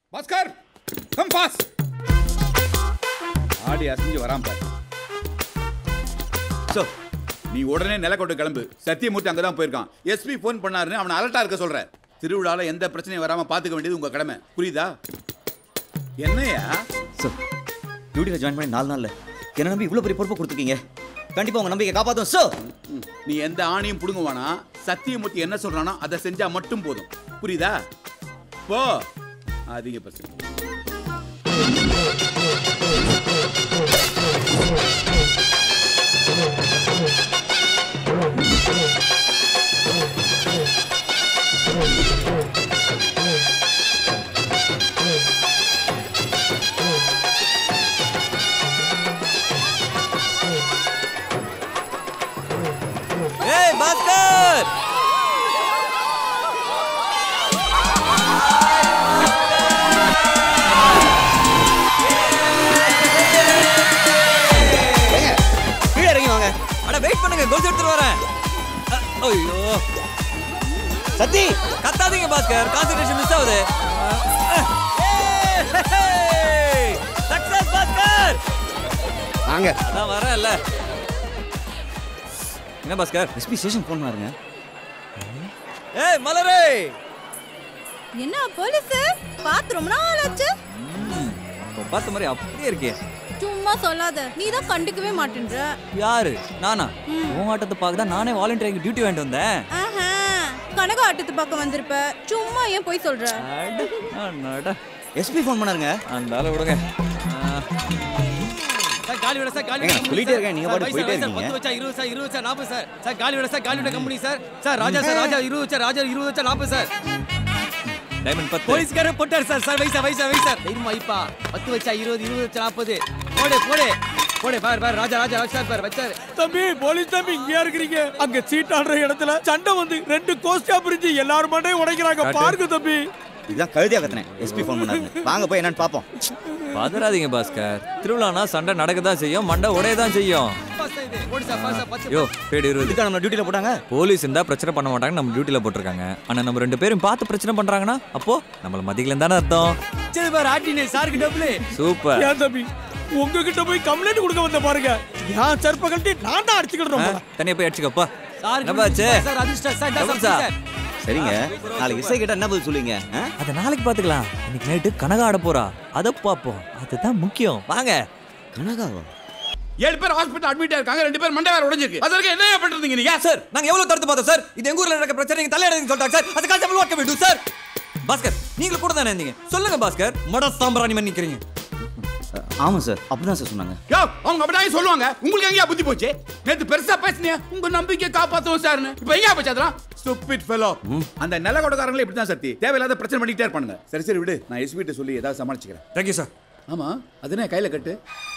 Bhaskar come pass ஆடி அசைஞ்சு வராம பாரு சோ நீ உடனே நிலக்கோட்டை கிளம்பு சத்தியமூர்த்தி அங்கே தான் போயிருக்கான் எஸ்பி ஃபோன் பண்ணாருன்னு அவனை அலர்ட்டா இருக்க சொல்றேன் திருவிழாவில் எந்த பிரச்சனையும் வராம பார்த்துக்க வேண்டியது உங்க கடமை புரியுதா என்னையா சார் டியூட்டியில் ஜாயின் பண்ணி நாலு நாளில் என்ன நம்பி இவ்வளோ பெரிய பொறுப்பை கொடுத்துருக்கீங்க கண்டிப்பாக உங்கள் நம்பிக்கை காப்பாற்றும் சார் ம், நீ எந்த ஆணையும் புடுங்குவானா சத்தியமூர்த்தி என்ன சொல்றானோ அதை செஞ்சா மட்டும் போதும் புரியுதா போ அதிக பிரச்சனை ஏய் பாஸ்கர் கீழே இறங்கி வாங்க அட வெயிட் பண்ணுங்க கோல்ஸ் எடுத்துட்டு வரேன் அ, ஐயோ சத்தி கத்தாதீங்க பாஸ்கர் கான்சென்ட்ரேஷன் மிஸ் ஆகுது சக்சஸ் பாஸ்கர் வாங்க அதான் வரேன்ல என்ன பாஸ்கர் எஸ்பி ஸ்டேஷன் ஃபோன் பாருங்க ஏய் மலரே என்ன போலீஸ் பார்த்து ரொம்ப நாள் ஆச்சு இப்போ பார்த்த மாதிரி அப்படியே இருக்கே சும்மா சொல்லாத நீ தான் கண்டுக்கவே மாட்டேன்ற யாரு நானா உன் ஆட்டத்தை பார்க்க தான் நானே வாலண்டியர் டியூட்டி வேண்டி வந்தேன் ஆஹா கனக ஆட்டத்து பக்கம் வந்திருப்ப சும்மா ஏன் போய் சொல்ற அட, அடடா. எஸ்பி ஃபோன் பண்ணாருங்க அந்த ஆளை விடுங்க ஆ. சார் காலி விட சார் காலி ஏங்க, விட சொல்லிட்டே இருக்கேன், நீங்க சார், பாட்டுக்கு வைஸ் போயிட்டே சார், இருக்கீங்க. பத்து வச்சா இருபது சார் இருபது சார் நாற்பது சார் சார் காலி விட சார் காலி விட company sir sir Raja sir Raja இருபது வச்சா ராஜா இருபது வச்சா நாற்பது சார் டைமண்ட் பத்து போலீஸ்காரர் போட்டார் சார் சார் வைசா வைசா வைசா தைரியமா ஐப்பா பத்து வச்சா இருபது இருபது வச்சா நாற்பது போடு போடு போடு பாரு பாரு ராஜா ராஜா ராஜா பாரு வச்சாரு தம்பி போலீஸ் தம்பி இங்கயா இருக்கிறீங்க அங்க சீட்டாடுற இடத்துல சண்டை வந்து ரெண்டு கோஸ்டா பிரிஞ்சு எல்லாரும் மண்டையும் உடைக்கிறாங்க காட்டு. பாருங்க தம்பி இதுதான் கழுதியா கத்துனேன் எஸ்பி ஃபோன் பண்ணாருங்க வாங்க போய் என்னன்னு பார்ப்போம் பதறாதீங்க பாஸ்கர் திருவிழானா சண்டை நடக்க தான் செய்யும் மண்டை உடைய தான் செய்யும் பாஸ் இது போடு சார் பாஸ் சார் பத்து யோ பேடு இருபது இதுக்காக நம்ம டியூட்டியில் போட்டாங்க போலீஸ் இருந்தா பிரச்சனை பண்ண மாட்டாங்க நம்ம டியூட்டில போட்டிருக்காங்க ஆனா நம்ம ரெண்டு பேரும் பார்த்து பிரச்சனை பண்றாங்கன்னா அப்போ நம்மள மதிக்கலன்னு தானே அர்த்தம் சரி பாரு ஆட்டினே சாருக்கு டபுள் சூப்பர் ஏன் தம்பி உங்ககிட்ட போய் கம்ப்ளைண்ட் கொடுக்க வந்த பாருங்க ஏன் செருப்ப கழட்டி நான் தான் அடிச்சுக்கிட்டு ஆ, தனியா போய் அடிச்சுக்கப்பா என்னப்பாச்சு சார் அதிர்ஷ்டம் சார் டபுள் சார் சார் சரிங்க நாளைக்கு இசை கிட்ட என்ன பதில் சொல்லுவீங்க ஆ? அத நாளைக்கு பாத்துக்கலாம் இன்னைக்கு நைட்டு கனகா ஆட போறா அத பாப்போம் அதுதான் முக்கியம் வாங்க கனகாவா ஏழு பேர் ஹாஸ்பிட்டல் அட்மிட் இருக்காங்க ரெண்டு பேர் மண்டை வேற உடைஞ்சிருக்கு அதற்கு என்ன பண்றீங்க நீங்க சார் நாங்க எவ்வளவு தடுத்து பார்த்தோம் சார் இது எங்க ஊர்ல நடக்க பிரச்சனை நீங்க தலையிடுங்க சொல்றாங்க சார் அது காசு வாக்க வேண்டும் சார் பாஸ்கர் நீங்களும் கூட தானே இருந்தீங்க சொல்லுங்க பாஸ்கர் மட சாம்பிராணி பண்ணி நிக்கிறீங்க அ, ஆமாம் சார் அப்படிதான் சார் சொன்னாங்க யோ அவங்க அப்படியே சொல்லுவாங்க உங்களுக்கு எங்கயா புத்தி போச்சு நேத்து பெருசா பேசுனியா உங்க நம்பிக்கை காப்பாத்துவோம் சார்னு இப்போ எங்கயா போச்சு அதெல்லாம் ஸ்டூபிட் ஃபெலோ அந்த நிலக்கோட்டக்காரங்களே இப்படி தான் சத்தி தேவையில்லாத பிரச்சனை பண்ணிக்கிட்டே இருப்பானுங்க சரி சரி விடு நான் எஸ்பி கிட்ட சொல்லி ஏதாவது சமாளிச்சுக்கிறேன் தேங்க்யூ சார் ஆமா அதுனே கையில கட்டு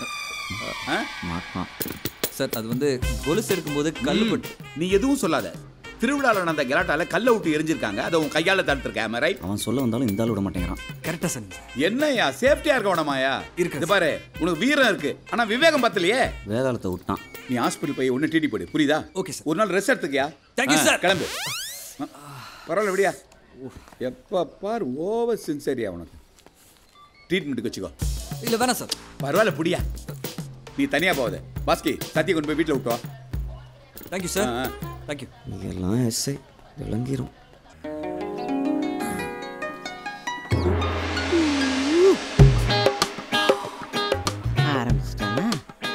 ஆ? மாட்டான் சார் அது வந்து கொலுசு எடுக்கும்போது கல்லு பட்டு நீ எதுவும் சொல்லாத திருவிழாவில் நடந்த கலாட்டால கல்லை விட்டு எரிஞ்சிருக்காங்க அதை உன் கையால தடுத்துருக்கேன் ரைட் அவன் சொல்ல வந்தாலும் இந்த ஆள் விட மாட்டேங்கிறான் கரெக்டா சொன்னீங்க என்னய்யா சேஃப்டியா இருக்க வேணாமாயா இருக்கு. இது பாரு உனக்கு வீரம் இருக்கு ஆனா விவேகம் பத்தலையே வேதாளத்தை விட்டான் நீ ஹாஸ்பிட்டல் போய் ஒன்று டிடி போடு புரியுதா Okay, sir. ஒரு நாள் ரெஸ்ட் எடுத்துக்கியா Thank you, ஆ, sir. கிளம்பு ஆ, பரவாயில்ல விடியா எப்போ பார் ஓவர் சின்சரியா உனக்கு ட்ரீட்மெண்ட்டுக்கு வச்சுக்கோ இல்ல வேணாம் சார் பரவாயில்ல புடியா நீ தனியா போகாத பாஸ்கி சத்தியை கொண்டு போய் வீட்டில் விட்டுவா தேங்க்யூ சார் ஆ, ஆ. தேங்க்யூ எல்லாம் எஸ்ஐ விளங்கிரும் ஆரம்பிச்சிட்டானா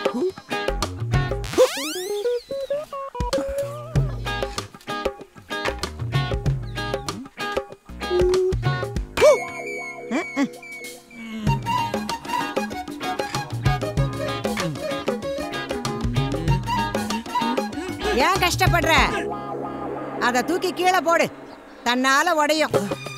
ஏன் கஷ்டப்படுற அத தூக்கி கீழே போடு தன்னால உடையும்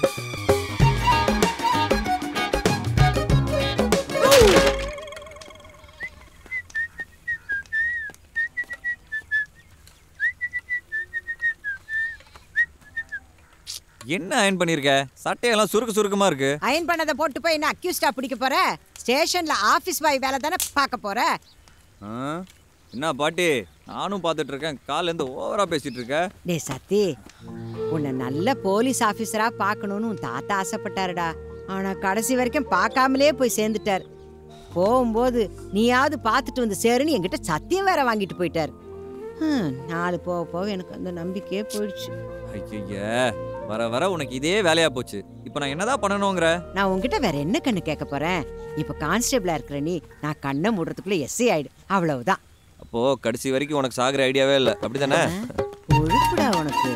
என்ன அயன் பண்ணிருக்க சட்டையெல்லாம் சுருக்கு சுருக்கமா இருக்கு அயன் பண்ணதை போட்டு போய் என்ன அக்யூஸ்டா பிடிக்க போற ஸ்டேஷன்ல ஆபீஸ் பாய் வேலை தானே பார்க்க போற ஆ? என்ன பாட்டி நானும் பார்த்துட்டு இருக்கேன் காலைல இருந்து ஓவரா பேசிட்டு இருக்க டேய் சத்தி உன்னை நல்ல போலீஸ் ஆபீசரா பார்க்கணும்னு உன் தாத்தா ஆசைப்பட்டாருடா ஆனா கடைசி வரைக்கும் பார்க்காமலே போய் சேர்ந்துட்டார் போகும்போது நீயாவது பார்த்துட்டு வந்து சேருன்னு என்கிட்ட சத்தியம் வேற வாங்கிட்டு போயிட்டார் ஹம், நாலு போக போக எனக்கு அந்த நம்பிக்கையே போயிடுச்சு ஐய வர வர உனக்கு இதே வேலையா போச்சு இப்போ நான் என்னதான் பண்ணணுங்கிற நான் உன்கிட்ட வேற என்ன கண்ணு கேட்க போறேன் இப்ப கான்ஸ்டபிளா இருக்கிற நீ நான் கண்ணை மூடுறதுக்குள்ள எஸ்ஐ ஆயிடு அவ்வளவுதான் அப்போ கடைசி வரைக்கும் உனக்கு சாகுற ஐடியாவே இல்லை அப்படிதானே ஒழுப்புடா உனக்கு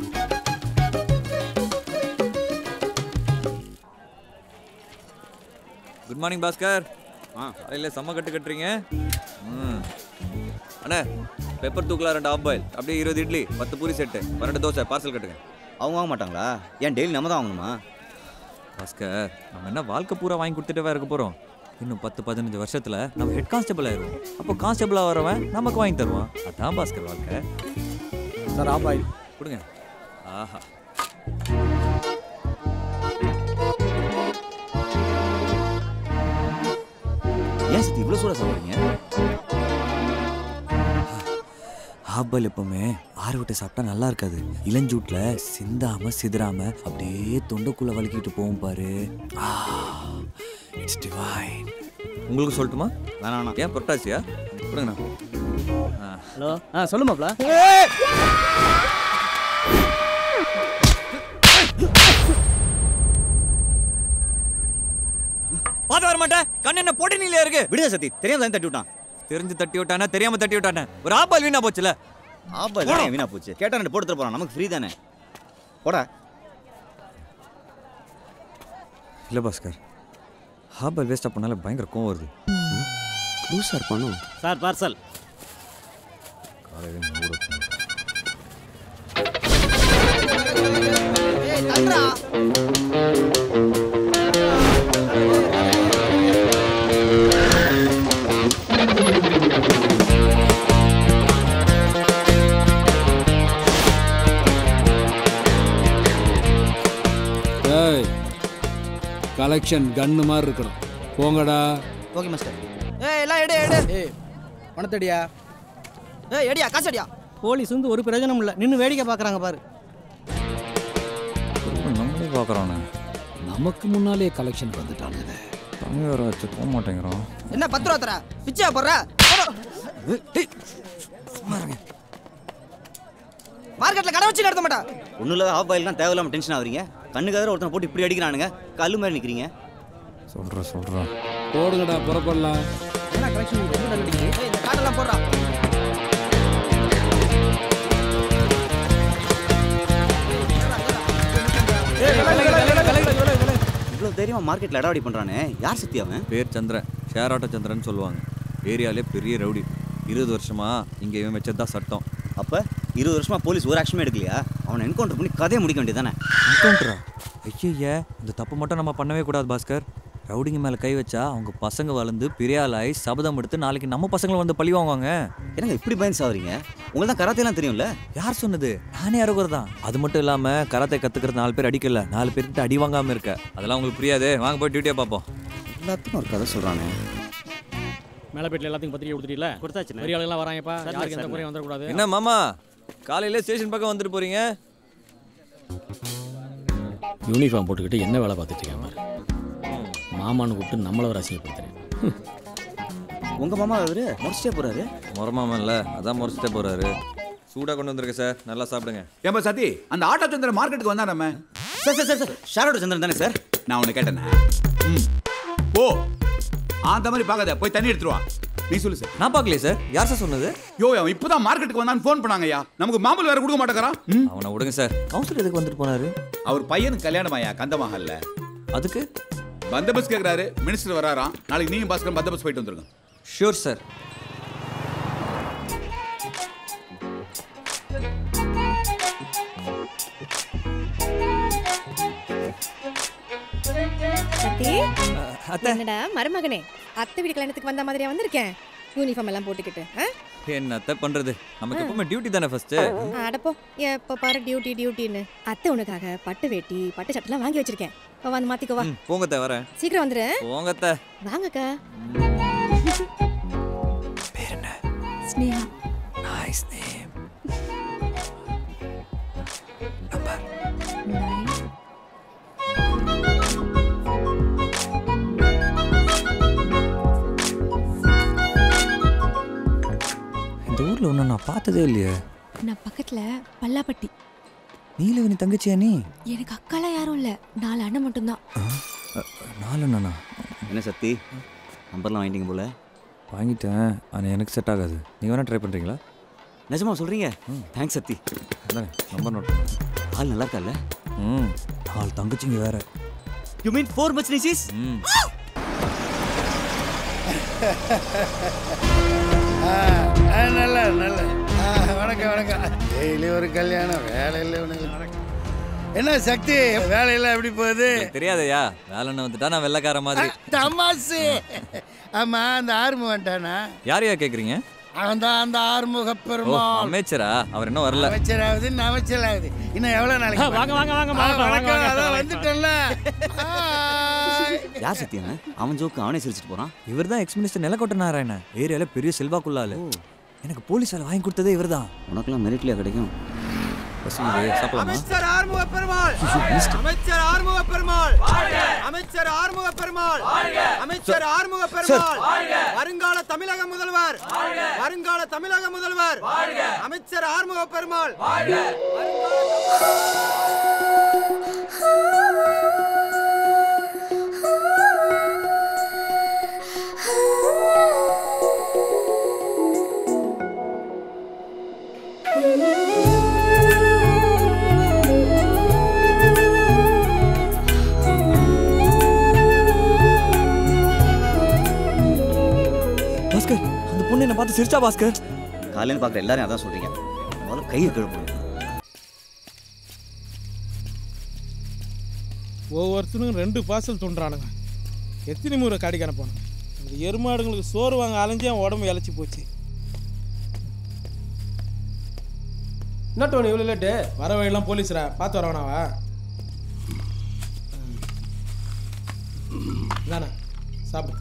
குட் மார்னிங் பாஸ்கர் ஆ காலையில் செம்ம கட்டு கட்டுறீங்க ம் அண்ணே பெப்பர் தூக்கலா ரெண்டு ஆஃப் பாயில் அப்படியே இருபது இட்லி பத்து பூரி செட்டு பன்னெண்டு தோசை பார்சல் கட்டுங்க அவங்க வாங்க மாட்டாங்களா ஏன் டெய்லி நம்ம தான் வாங்கணுமா பாஸ்கர் நம்ம என்ன வாழ்க்கை பூரா வாங்கி கொடுத்துட்டே இருக்க போகிறோம் இன்னும் பத்து பதினஞ்சு வருஷத்துல நம்ம ஹெட் கான்ஸ்டபிள் ஆயிடுவோம் அப்போ கான்ஸ்டபிளாக வரவன் நமக்கு வாங்கி தருவான் அதான் பாஸ்கர் வாழ்க்கை சார் ஆபாய் கொடுங்க ஆஹா ஏன் சத்தி இவ்வளோ சூடாக சாப்பிட்றீங்க ஆப்பல் எப்பவுமே ஆறு விட்டு சாப்பிட்டா நல்லா இருக்காது இளஞ்சூட்ல சிந்தாம சிதறாம அப்படியே தொண்டைக்குள்ள வலிக்கிட்டு போகும் பாரு இட்ஸ் டிவைன் உங்களுக்கு சொல்லட்டுமா வேணாம் வேணாம் ஏன் புரட்டாசியா கொடுங்கண்ணா ஹலோ ஆ சொல்லு மாப்ள பார்த்து வர மாட்டேன் கண்ணு என்ன போட்டி நீல இருக்கு விடுதா சத்தி தெரியாம தான் தட்டி விட்டான் தெரிஞ்சு தட்டி விட்டானே தெரியாம தட்டி விட்டானே ஒரு ஆப்பால் வீணா போச்சுல ஆப்பா இல்லை வீணா போச்சு கேட்டா ரெண்டு போட்டு போகிறான் நமக்கு ஃப்ரீ தானே போடா இல்ல பாஸ்கர் ஆப்பால் வேஸ்ட் பண்ணால பயங்கர கோவம் வருது லூஸாக இருப்பானோ சார் பார்சல் காலையில் மூட ஏய் கலெக்ஷன் கன்னு மாதிரி இருக்கணும் போங்கடா ஓகே மாஸ்டர் ஏய் எல்லாம் எடு எடு ஏய் பணத்தடியா ஏய் எடியா காசு எடியா போலீஸ் வந்து ஒரு பிரயோஜனம் இல்லை நின்று வேடிக்கை பார்க்குறாங்க பாரு நம்மளே பார்க்குறானே நமக்கு முன்னாலே கலெக்ஷன் வந்துட்டானுங்க தம்பி வர வச்சு போக மாட்டேங்கிறோம் என்ன பத்து ரூபா தர பிச்சையா போடுற மார்க்கெட்ல கடை வச்சு நடத்த மாட்டா ஒன்றும் இல்லாத ஆஃப் பாயில்லாம் தேவையில்லாம டென்ஷன் ஆகுறீங்க கண்ணுக்காக ஒருத்தனை போட்டு இப்படி அடிக்கிறானுங்க கல்லு மாதிரி நிற்கிறீங்க சொல்கிறேன் சொல்கிறேன் போடுங்கடா புறப்படலாம் என்ன கலெக்ஷன் இந்த கார்டெல்லாம் போடுறா இவ்வளோ தைரியமா மார்க்கெட்டில் அடாவடி பண்ணுறானே யார் சத்தி அவன் பேர் சந்திரன் ஷேர் ஆட்டோ சந்திரன் சொல்லுவாங்க ஏரியாலே பெரிய ரவுடி இருபது வருஷமா இங்கே இவன் வச்சது தான் சட்டம் அப்போ இருபது வருஷமா போலீஸ் ஒரு ஆக்ஷனுமே எடுக்கலையா அவனை என்கவுண்டர் பண்ணி கதையை முடிக்க வேண்டியதானே என்கவுண்டரா ஐய இந்த தப்பு மட்டும் நம்ம பண்ணவே கூடாது பாஸ்கர் ரவுடிங்க மேலே கை வச்சா அவங்க பசங்க வளர்ந்து பெரிய ஆளாகி சபதம் எடுத்து நாளைக்கு நம்ம பசங்களை வந்து பழி வாங்குவாங்க என்னங்க இப்படி பயந்து சாவறீங்க உங்களுக்கு தான் கராத்தேலாம் தெரியும்ல யார் சொன்னது நானே அறுகுறது தான் அது மட்டும் இல்லாமல் கராத்தை கற்றுக்கிறது நாலு பேர் அடிக்கல நாலு பேர்கிட்ட அடி வாங்காமல் இருக்க அதெல்லாம் உங்களுக்கு புரியாது வாங்க போய் டியூட்டியாக பார்ப்போம் எல்லாத்துக்கும் ஒரு கதை சொல்கிறானே மேலப்பேட்டில் எல்லாத்தையும் பத்திரிக்கை கொடுத்துட்டீங்களா கொடுத்தாச்சு பெரிய ஆளுங்களாம் வராங்கப்பா யாருக்கு எந்த குறையும் வந்துடக்கூடாது என்ன மாமா காலையில ஸ்டேஷன் பக்கம் வந்துட்டு போறீங்க யூனிஃபார்ம் போட்டுக்கிட்டு என்ன வேலை பார்த்துட்டு இருக்கேன் பாரு மாமான்னு கூப்பிட்டு நம்மள ஒரு அசிங்கப்படுத்துறேன் உங்கள் மாமா அவரு முடிச்சிட்டே போகிறாரு முறமாமன் இல்ல அதான் முறைச்சிட்டே போறாரு சூடா கொண்டு வந்திருக்கு சார் நல்லா சாப்பிடுங்க ஏன்பா சத்தி அந்த ஆட்டோ சந்திர மார்க்கெட்டுக்கு வந்தா நம்ம சார் சார் சார் சார் ஷாரோட சந்திரன் தானே சார் நான் உன்னை கேட்டேனே ம் ஓ அந்த மாதிரி பார்க்காத போய் தண்ணி எடுத்துருவா நீ சொல்லு சார் நான் பார்க்கலையே சார் யார் சார் சொன்னது யோ அவன் இப்பதான் மார்க்கெட்டுக்கு வந்தான்னு ஃபோன் பண்ணாங்கய்யா நமக்கு மாமூல் வேற கொடுக்க மாட்டேங்கிறான் ம் அவனை விடுங்க சார் கவுன்சிலர் எதுக்கு வந்துட்டு போனாரு அவர் பையனுக்கு கல்யாணமாயா கந்தமஹல்ல அதுக்கு பந்தோபஸ்த் கேக்குறாரு மினிஸ்டர் வராராம் நாளைக்கு நீங்க பாஸ்கர் பந்தோபஸ்த் போயிட்டு வந்துருங்க ஷூர் சார் சத்தி அத்தை என்னடா மருமகனே அத்தை வீடு கல்யாணத்துக்கு வந்த மாதிரியா வந்திருக்கேன் யூனிஃபார்ம் எல்லாம் போட்டுக்கிட்டு ஆ? என்னத்த பண்றது நமக்கு எப்பவுமே டியூட்டி தானே ஃபர்ஸ்ட் அடப்போ எப்போ பாரு டியூட்டி டியூட்டின்னு அத்தை உனக்காக பட்டு வேட்டி பட்டு சட்டெல்லாம் வாங்கி வச்சிருக்கேன் இப்போ வந்து மாத்திக்கோ வா போங்கத்த வரேன் சீக்கிரம் வந்துரு போங்கத்த வாங்கக்கா பேர் என்ன ஸ்னேகா நைஸ் நேம் நம்பர் ஊரில் ஒன்று நான் பார்த்ததே இல்லையே நான் பக்கத்துல பல்லாப்பட்டி நீலவேணி தங்கச்சியா நீ எனக்கு அக்காலாம் யாரும் இல்ல நாலு அண்ணன் மட்டும்தான் நாலு அண்ணா என்ன சக்தி நம்பர்லாம் வாங்கிட்டீங்க போல வாங்கிட்டேன் ஆனால் எனக்கு செட் ஆகாது நீங்கள் வேணால் ட்ரை பண்ணுறீங்களா நிஜமா சொல்கிறீங்க தேங்க்ஸ் சக்தி அதானே நம்பர் நோட் ஆள் நல்லா இருக்கா ம் நாலு தங்கச்சிங்க வேற you mean four much nieces ம் நல்ல நல்ல வணக்கம் வணக்கம் டெய்லி ஒரு கல்யாணம் வேலை இல்லை ஒன்றும் இல்லை என்ன சக்தி வேலையெல்லாம் எப்படி போகுது தெரியாதயா வேலைன்னு வந்துட்டா நான் வெள்ளைக்கார மாதிரி தமாசு ஆமா அந்த ஆறுமுகம் வந்துட்டானா யாரையா கேட்குறீங்க அவன் தான் அந்த ஆறுமுக ஓ பெருமாள் அமைச்சரா அவர் இன்னும் வரல அமைச்சராகுது அமைச்சராகுது இன்னும் எவ்வளவு நாளைக்கு வாங்க, வாங்க, வாங்க, ஆ, வாங்க, வாங்க, வணக்கம் வாங்க. அதான் வந்துட்டேன்ல ஹாய். யார் சக்தி அவன் அவன் ஜோக்கு அவனே சிரிச்சிட்டு போகிறான் இவர் தான் எக்ஸ் மினிஸ்டர் நிலக்கோட்டை நாராயண ஏரியாவில் பெரிய செல்வாக்குள்ளாள் எனக்கு போலீஸ் வேலை வாங்கி கொடுத்ததே இவர் தான் உனக்கெல்லாம் மெரிட்லியா கிடைக்கும் சாப்பிடலாமா அமைச்சர் ஆறுமுக பெருமாள் அமைச்சர் ஆறுமுக பெருமாள் அமைச்சர் ஆறுமுக பெருமாள் அமைச்சர் ஆறுமுக பெருமாள் வருங்கால தமிழக முதல்வர் வருங்கால தமிழக முதல்வர் அமைச்சர் ஆறுமுக பெருமாள் பாஸ்கர் அந்த பொண்ணு என்ன பார்த்து சிரிச்சா பாஸ்கர் காலையில் பார்க்குற எல்லாரும் அதான் சொல்கிறீங்க முதல்ல கையை கழுப்பணும் ஒவ்வொருத்தனும் ரெண்டு பார்சல் துண்டுறானுங்க எத்தனை முறை கடைக்கு அனுப்பணும் இந்த எருமாடுங்களுக்கு சோறு வாங்க அலைஞ்சு அவன் உடம்பு இழைச்சி போச்சு என்ன டோனி இவ்வளோ லேட்டு வர வழியெல்லாம் போலீஸ்ரா பார்த்து வரவனாவா தானே சாப்பிடு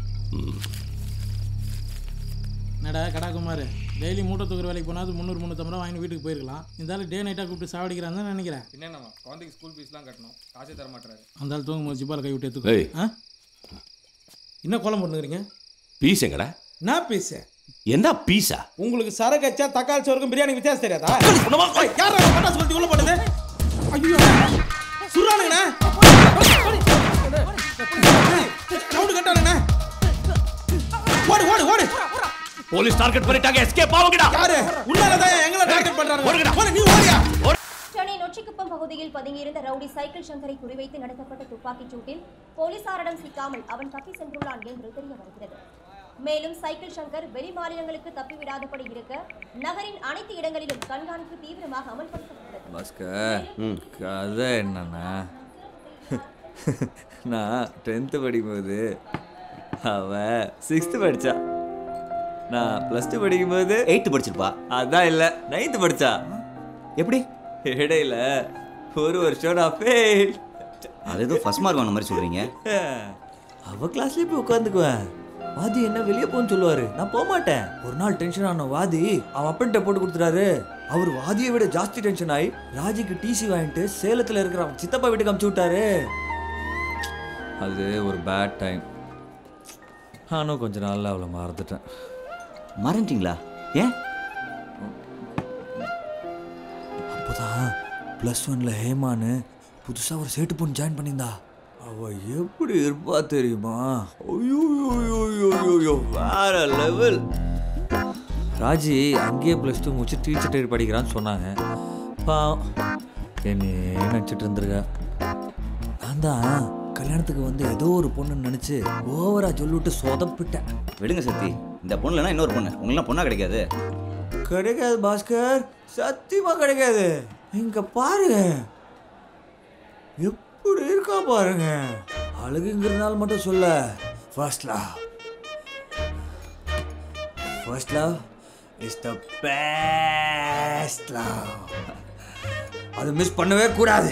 என்னடா கடாகுமார் டெய்லி மூட்டை தூக்குற வேலைக்கு போனால் முந்நூறு முந்நூற்றம்பது ரூபா வாங்கி வீட்டுக்கு போயிருக்கலாம் இருந்தாலும் டே நைட்டாக கூப்பிட்டு சாவடிக்கிறான்னு தான் நினைக்கிறேன் என்னென்னமா குழந்தைக்கு ஸ்கூல் ஃபீஸ்லாம் கட்டணும் காசே தர மாட்டாரு அந்த ஆள் தூங்கும் போது ஜிப்பால் கை விட்டு எடுத்துக்கோ ஆ என்ன கோலம் பண்ணுறீங்க பீஸ் எங்கடா நான் பேசேன் என்ன பீஸா உங்களுக்கு சரக்கு வச்சா தக்காளி சோறுக்கும் பிரியாணி வித்தியாசம் தெரியாதா ஏய், யாரா பண்ணா சொல்லிட்டு உள்ள போனது ஐயோ சுறானுங்கண்ணா சவுண்டு கட்டானுங்கண்ணா ஓடு ஓடு ஓடு போலீஸ் டார்கெட் பண்ணிட்டாங்க எஸ்கேப் ஆவுங்கடா யாரு உன்னாலதான் எங்களை டார்கெட் பண்றாங்க ஓடு, நீ ஓடியா சென்னை நொச்சிக்குப்பம் பகுதியில் பதுங்கியிருந்த ரவுடி சைக்கிள் சங்கரை குறிவைத்து நடத்தப்பட்ட துப்பாக்கிச் சூட்டில் போலீசாரிடம் சிக்காமல் அவன் தப்பி சென்றுள்ளான் என்று தெரிய வருகிறது மேலும் சைக்கிள் சங்கர் வெளி மாநிலங்களுக்கு தப்பிவிடாதபடி இருக்க நகரின் அனைத்து இடங்களிலும் கண்காணிப்பு தீவிரமாக அமல்படுத்தப்பட்டது பாஸ்கர் கதை என்னன்னா நான் டென்த்து படிக்கும்போது அவ சிக்ஸ்த்து படிச்சா நான் ப்ளஸ் டூ படிக்கும்போது எயித்து படிச்சிருப்பா அதான் இல்லை நைன்த்து படிச்சா எப்படி இடையில ஒரு வருஷம் நான் ஃபெயில் அது ஏதோ ஃபர்ஸ்ட் மார்க் வாங்கின மாதிரி சொல்கிறீங்க அவ கிளாஸ்லயே போய் உட்காந்துக்குவேன் வாதி என்ன வெளியே போன்னு சொல்லுவாரு நான் போக மாட்டேன் ஒரு நாள் டென்ஷன் ஆன வாதி அவன் அப்பன்ட்ட போட்டு கொடுத்துட்டாரு அவர் வாதியை விட ஜாஸ்தி டென்ஷன் ஆகி ராஜிக்கு டிசி வாங்கிட்டு சேலத்துல இருக்கிற அவன் சித்தப்பா வீட்டுக்கு அமுச்சு விட்டாரு அது ஒரு பேட் டைம் நானும் கொஞ்ச நாள்ல அவளை மறந்துட்டேன் மறந்துட்டீங்களா ஏன் அப்போதான் ப்ளஸ் ஒன்ல ஹேமான்னு புதுசாக ஒரு சேட்டு பொண்ணு ஜாயின் பண்ணியிருந்தா அவ எப்படி இருப்பா தெரியுமா ஐயோ ஐயோ, ஐயோ, ஐயோ, ஐயோ, வேற லெவல் ராஜி அங்கேயே ப்ளஸ் டூ முடிச்சு டீச்சர் படிக்கிறான்னு சொன்னாங்க பாவம் என்னையே நினச்சிட்டு இருந்திருக்கா நான் தான் கல்யாணத்துக்கு வந்து ஏதோ ஒரு பொண்ணுன்னு நினச்சி ஓவரா சொல்லிவிட்டு சொதப்பிட்டேன் விடுங்க சக்தி இந்த பொண்ணுலனா இன்னொரு பொண்ணு உங்களுக்குலாம் பொண்ணா கிடைக்காது கிடைக்காது பாஸ்கர் சத்தியமா கிடைக்காது இங்க பாருங்க எப்படி இருக்கா பாருங்க அழகுங்கிறதுனால மட்டும் சொல்ல first love first love is the best love அதை மிஸ் பண்ணவே கூடாது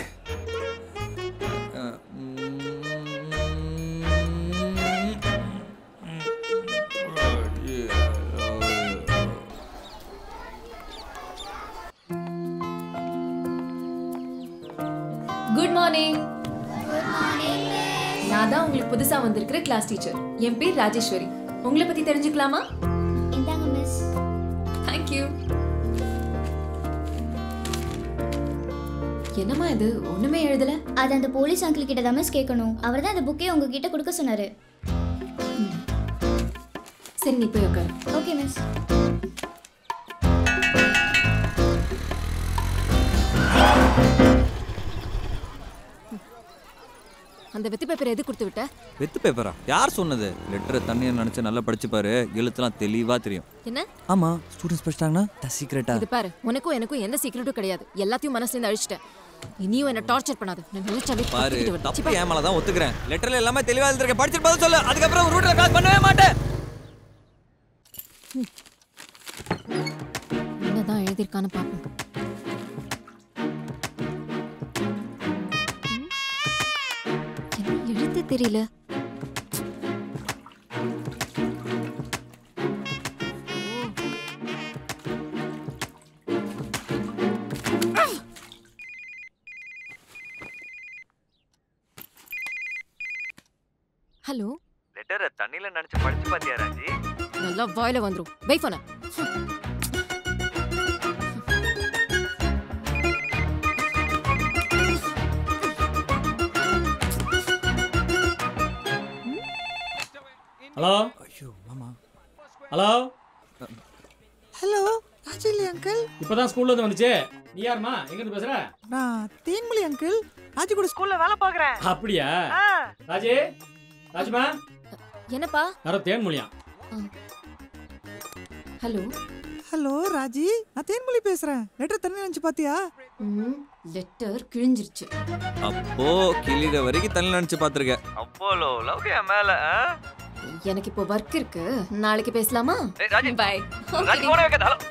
குட் மார்னிங் நான் தான் உங்களுக்கு புதுசா வந்திருக்கிற கிளாஸ் டீச்சர் என் பேர் ராஜேஸ்வரி உங்களை பத்தி தெரிஞ்சுக்கலாமா இந்தாங்க மிஸ் தேங்க்யூ என்னம்மா இது ஒண்ணுமே எழுதல அது அந்த போலீஸ் அங்கிள் கிட்ட தான் மிஸ் கேட்கணும் அவர் தான் அந்த புக்கே உங்ககிட்ட கொடுக்க சொன்னாரு சரி நீ போய் உட்காரு ஓகே மிஸ் அந்த வெத்து பேப்பர் எது கொடுத்து விட்ட வெத்து பேப்பரா யார் சொன்னது லெட்டரை தண்ணியை நினச்சி நல்லா படிச்சு பாரு எழுத்துலாம் தெளிவாக தெரியும் என்ன ஆமாம் ஸ்டூடெண்ட்ஸ் படிச்சிட்டாங்கன்னா த சீக்ரெட்டா இது பாரு உனக்கும் எனக்கும் எந்த சீக்கிரட்டும் கிடையாது எல்லாத்தையும் மனசுல இருந்து அழிச்சிட்டேன் இனியும் என்ன டார்ச்சர் பண்ணாத நான் நினைச்சாலே பாரு கத்திக்கிட்டு வருது. சி, தப்பு ஏன் மேலே தான் ஒத்துக்கிறேன் லெட்டர்ல எல்லாமே தெளிவாக எழுதிருக்கேன் படிச்சிட்டு பதில் சொல்லு அதுக்கப்புறம் ரூட்டில் கிராஸ் பண்ணவே மாட்டேன் என்னதான் எழுதியிருக்கான்னு பாப்போம் என்ன எழுத்து தெரியல ஹலோ லெட்டரை தண்ணியில் நினச்சி படிச்சு பார்த்தியா ராஜி நல்லா வாயில வந்துரும் வை போன ஹலோ ஐயோ மாமா ஹலோ ஹலோ ராஜிலி அங்கிள் இப்பதான் ஸ்கூல்ல இருந்து வந்துச்சு நீ யாருமா எங்க இருந்து பேசுற நான் தேன்மொழி அங்கிள் ராஜி கூட ஸ்கூல்ல வேலை பார்க்குறேன் அப்படியா ராஜி ராஜ்மா என்னப்பா யாரோ தேன்மொழியா ஹலோ ஹலோ ராஜி நான் தேன்மொழி பேசுறேன் லெட்டர் தண்ணி நினைச்சு பாத்தியா லெட்டர் கிழிஞ்சிருச்சு அப்போ கிளியிற வரைக்கும் தண்ணி நினச்சி பார்த்துருக்கேன் அப்போலோ லவ் என் மேலே எனக்கு இப்போ ஒர்க் இருக்கு நாளைக்கு பேசலாமா பை ராஜி போன வைக்காத ஹலோ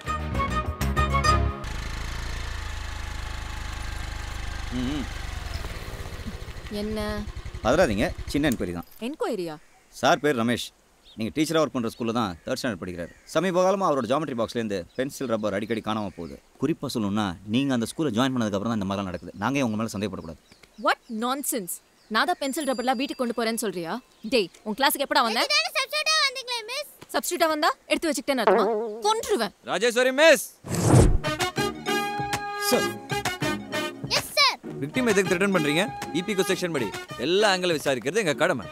ம் என்ன பதறாதீங்க சின்ன என்கொயரி தான் என்கொயரியா சார் பேர் ரமேஷ் நீங்கள் டீச்சராக ஒர்க் பண்ணுற ஸ்கூலில் தான் தேர்ட் ஸ்டாண்டர்ட் படிக்கிறாரு சமீப காலமாக அவரோட ஜாமெட்ரி பாக்ஸ்லேருந்து பென்சில் ரப்பர் அடிக்கடி காணாமல் போகுது குறிப்பாக சொல்லணும்னா நீங்கள் அந்த ஸ்கூலில் ஜாயின் பண்ணதுக்கப்புறம் தான் இந்த மாதிரிலாம் நடக்குது நாங்கள் உங்கள் மேலே சந்தேகப்படக்கூடாது வாட் நான்சென்ஸ் நான் தான் பென்சில் ரப்பர்லாம் வீட்டுக்கு கொண்டு போறேன்னு சொல்றியா டேய் உன் கிளாஸுக்கு எப்படா வந்த சப்ஸ்டியூட்டா வந்தா எடுத்து வச்சுக்கிட்டேன்னு அர்த்தமா கொன்றுவேன் ராஜேஸ்வரி மிஸ் சார் விக்டிம் எதுக்கு ரிட்டர்ன் பண்றீங்க இபிகோ செக்ஷன் படி எல்லா ஆங்கிளும் விசாரிக்கிறது எங்க கடமை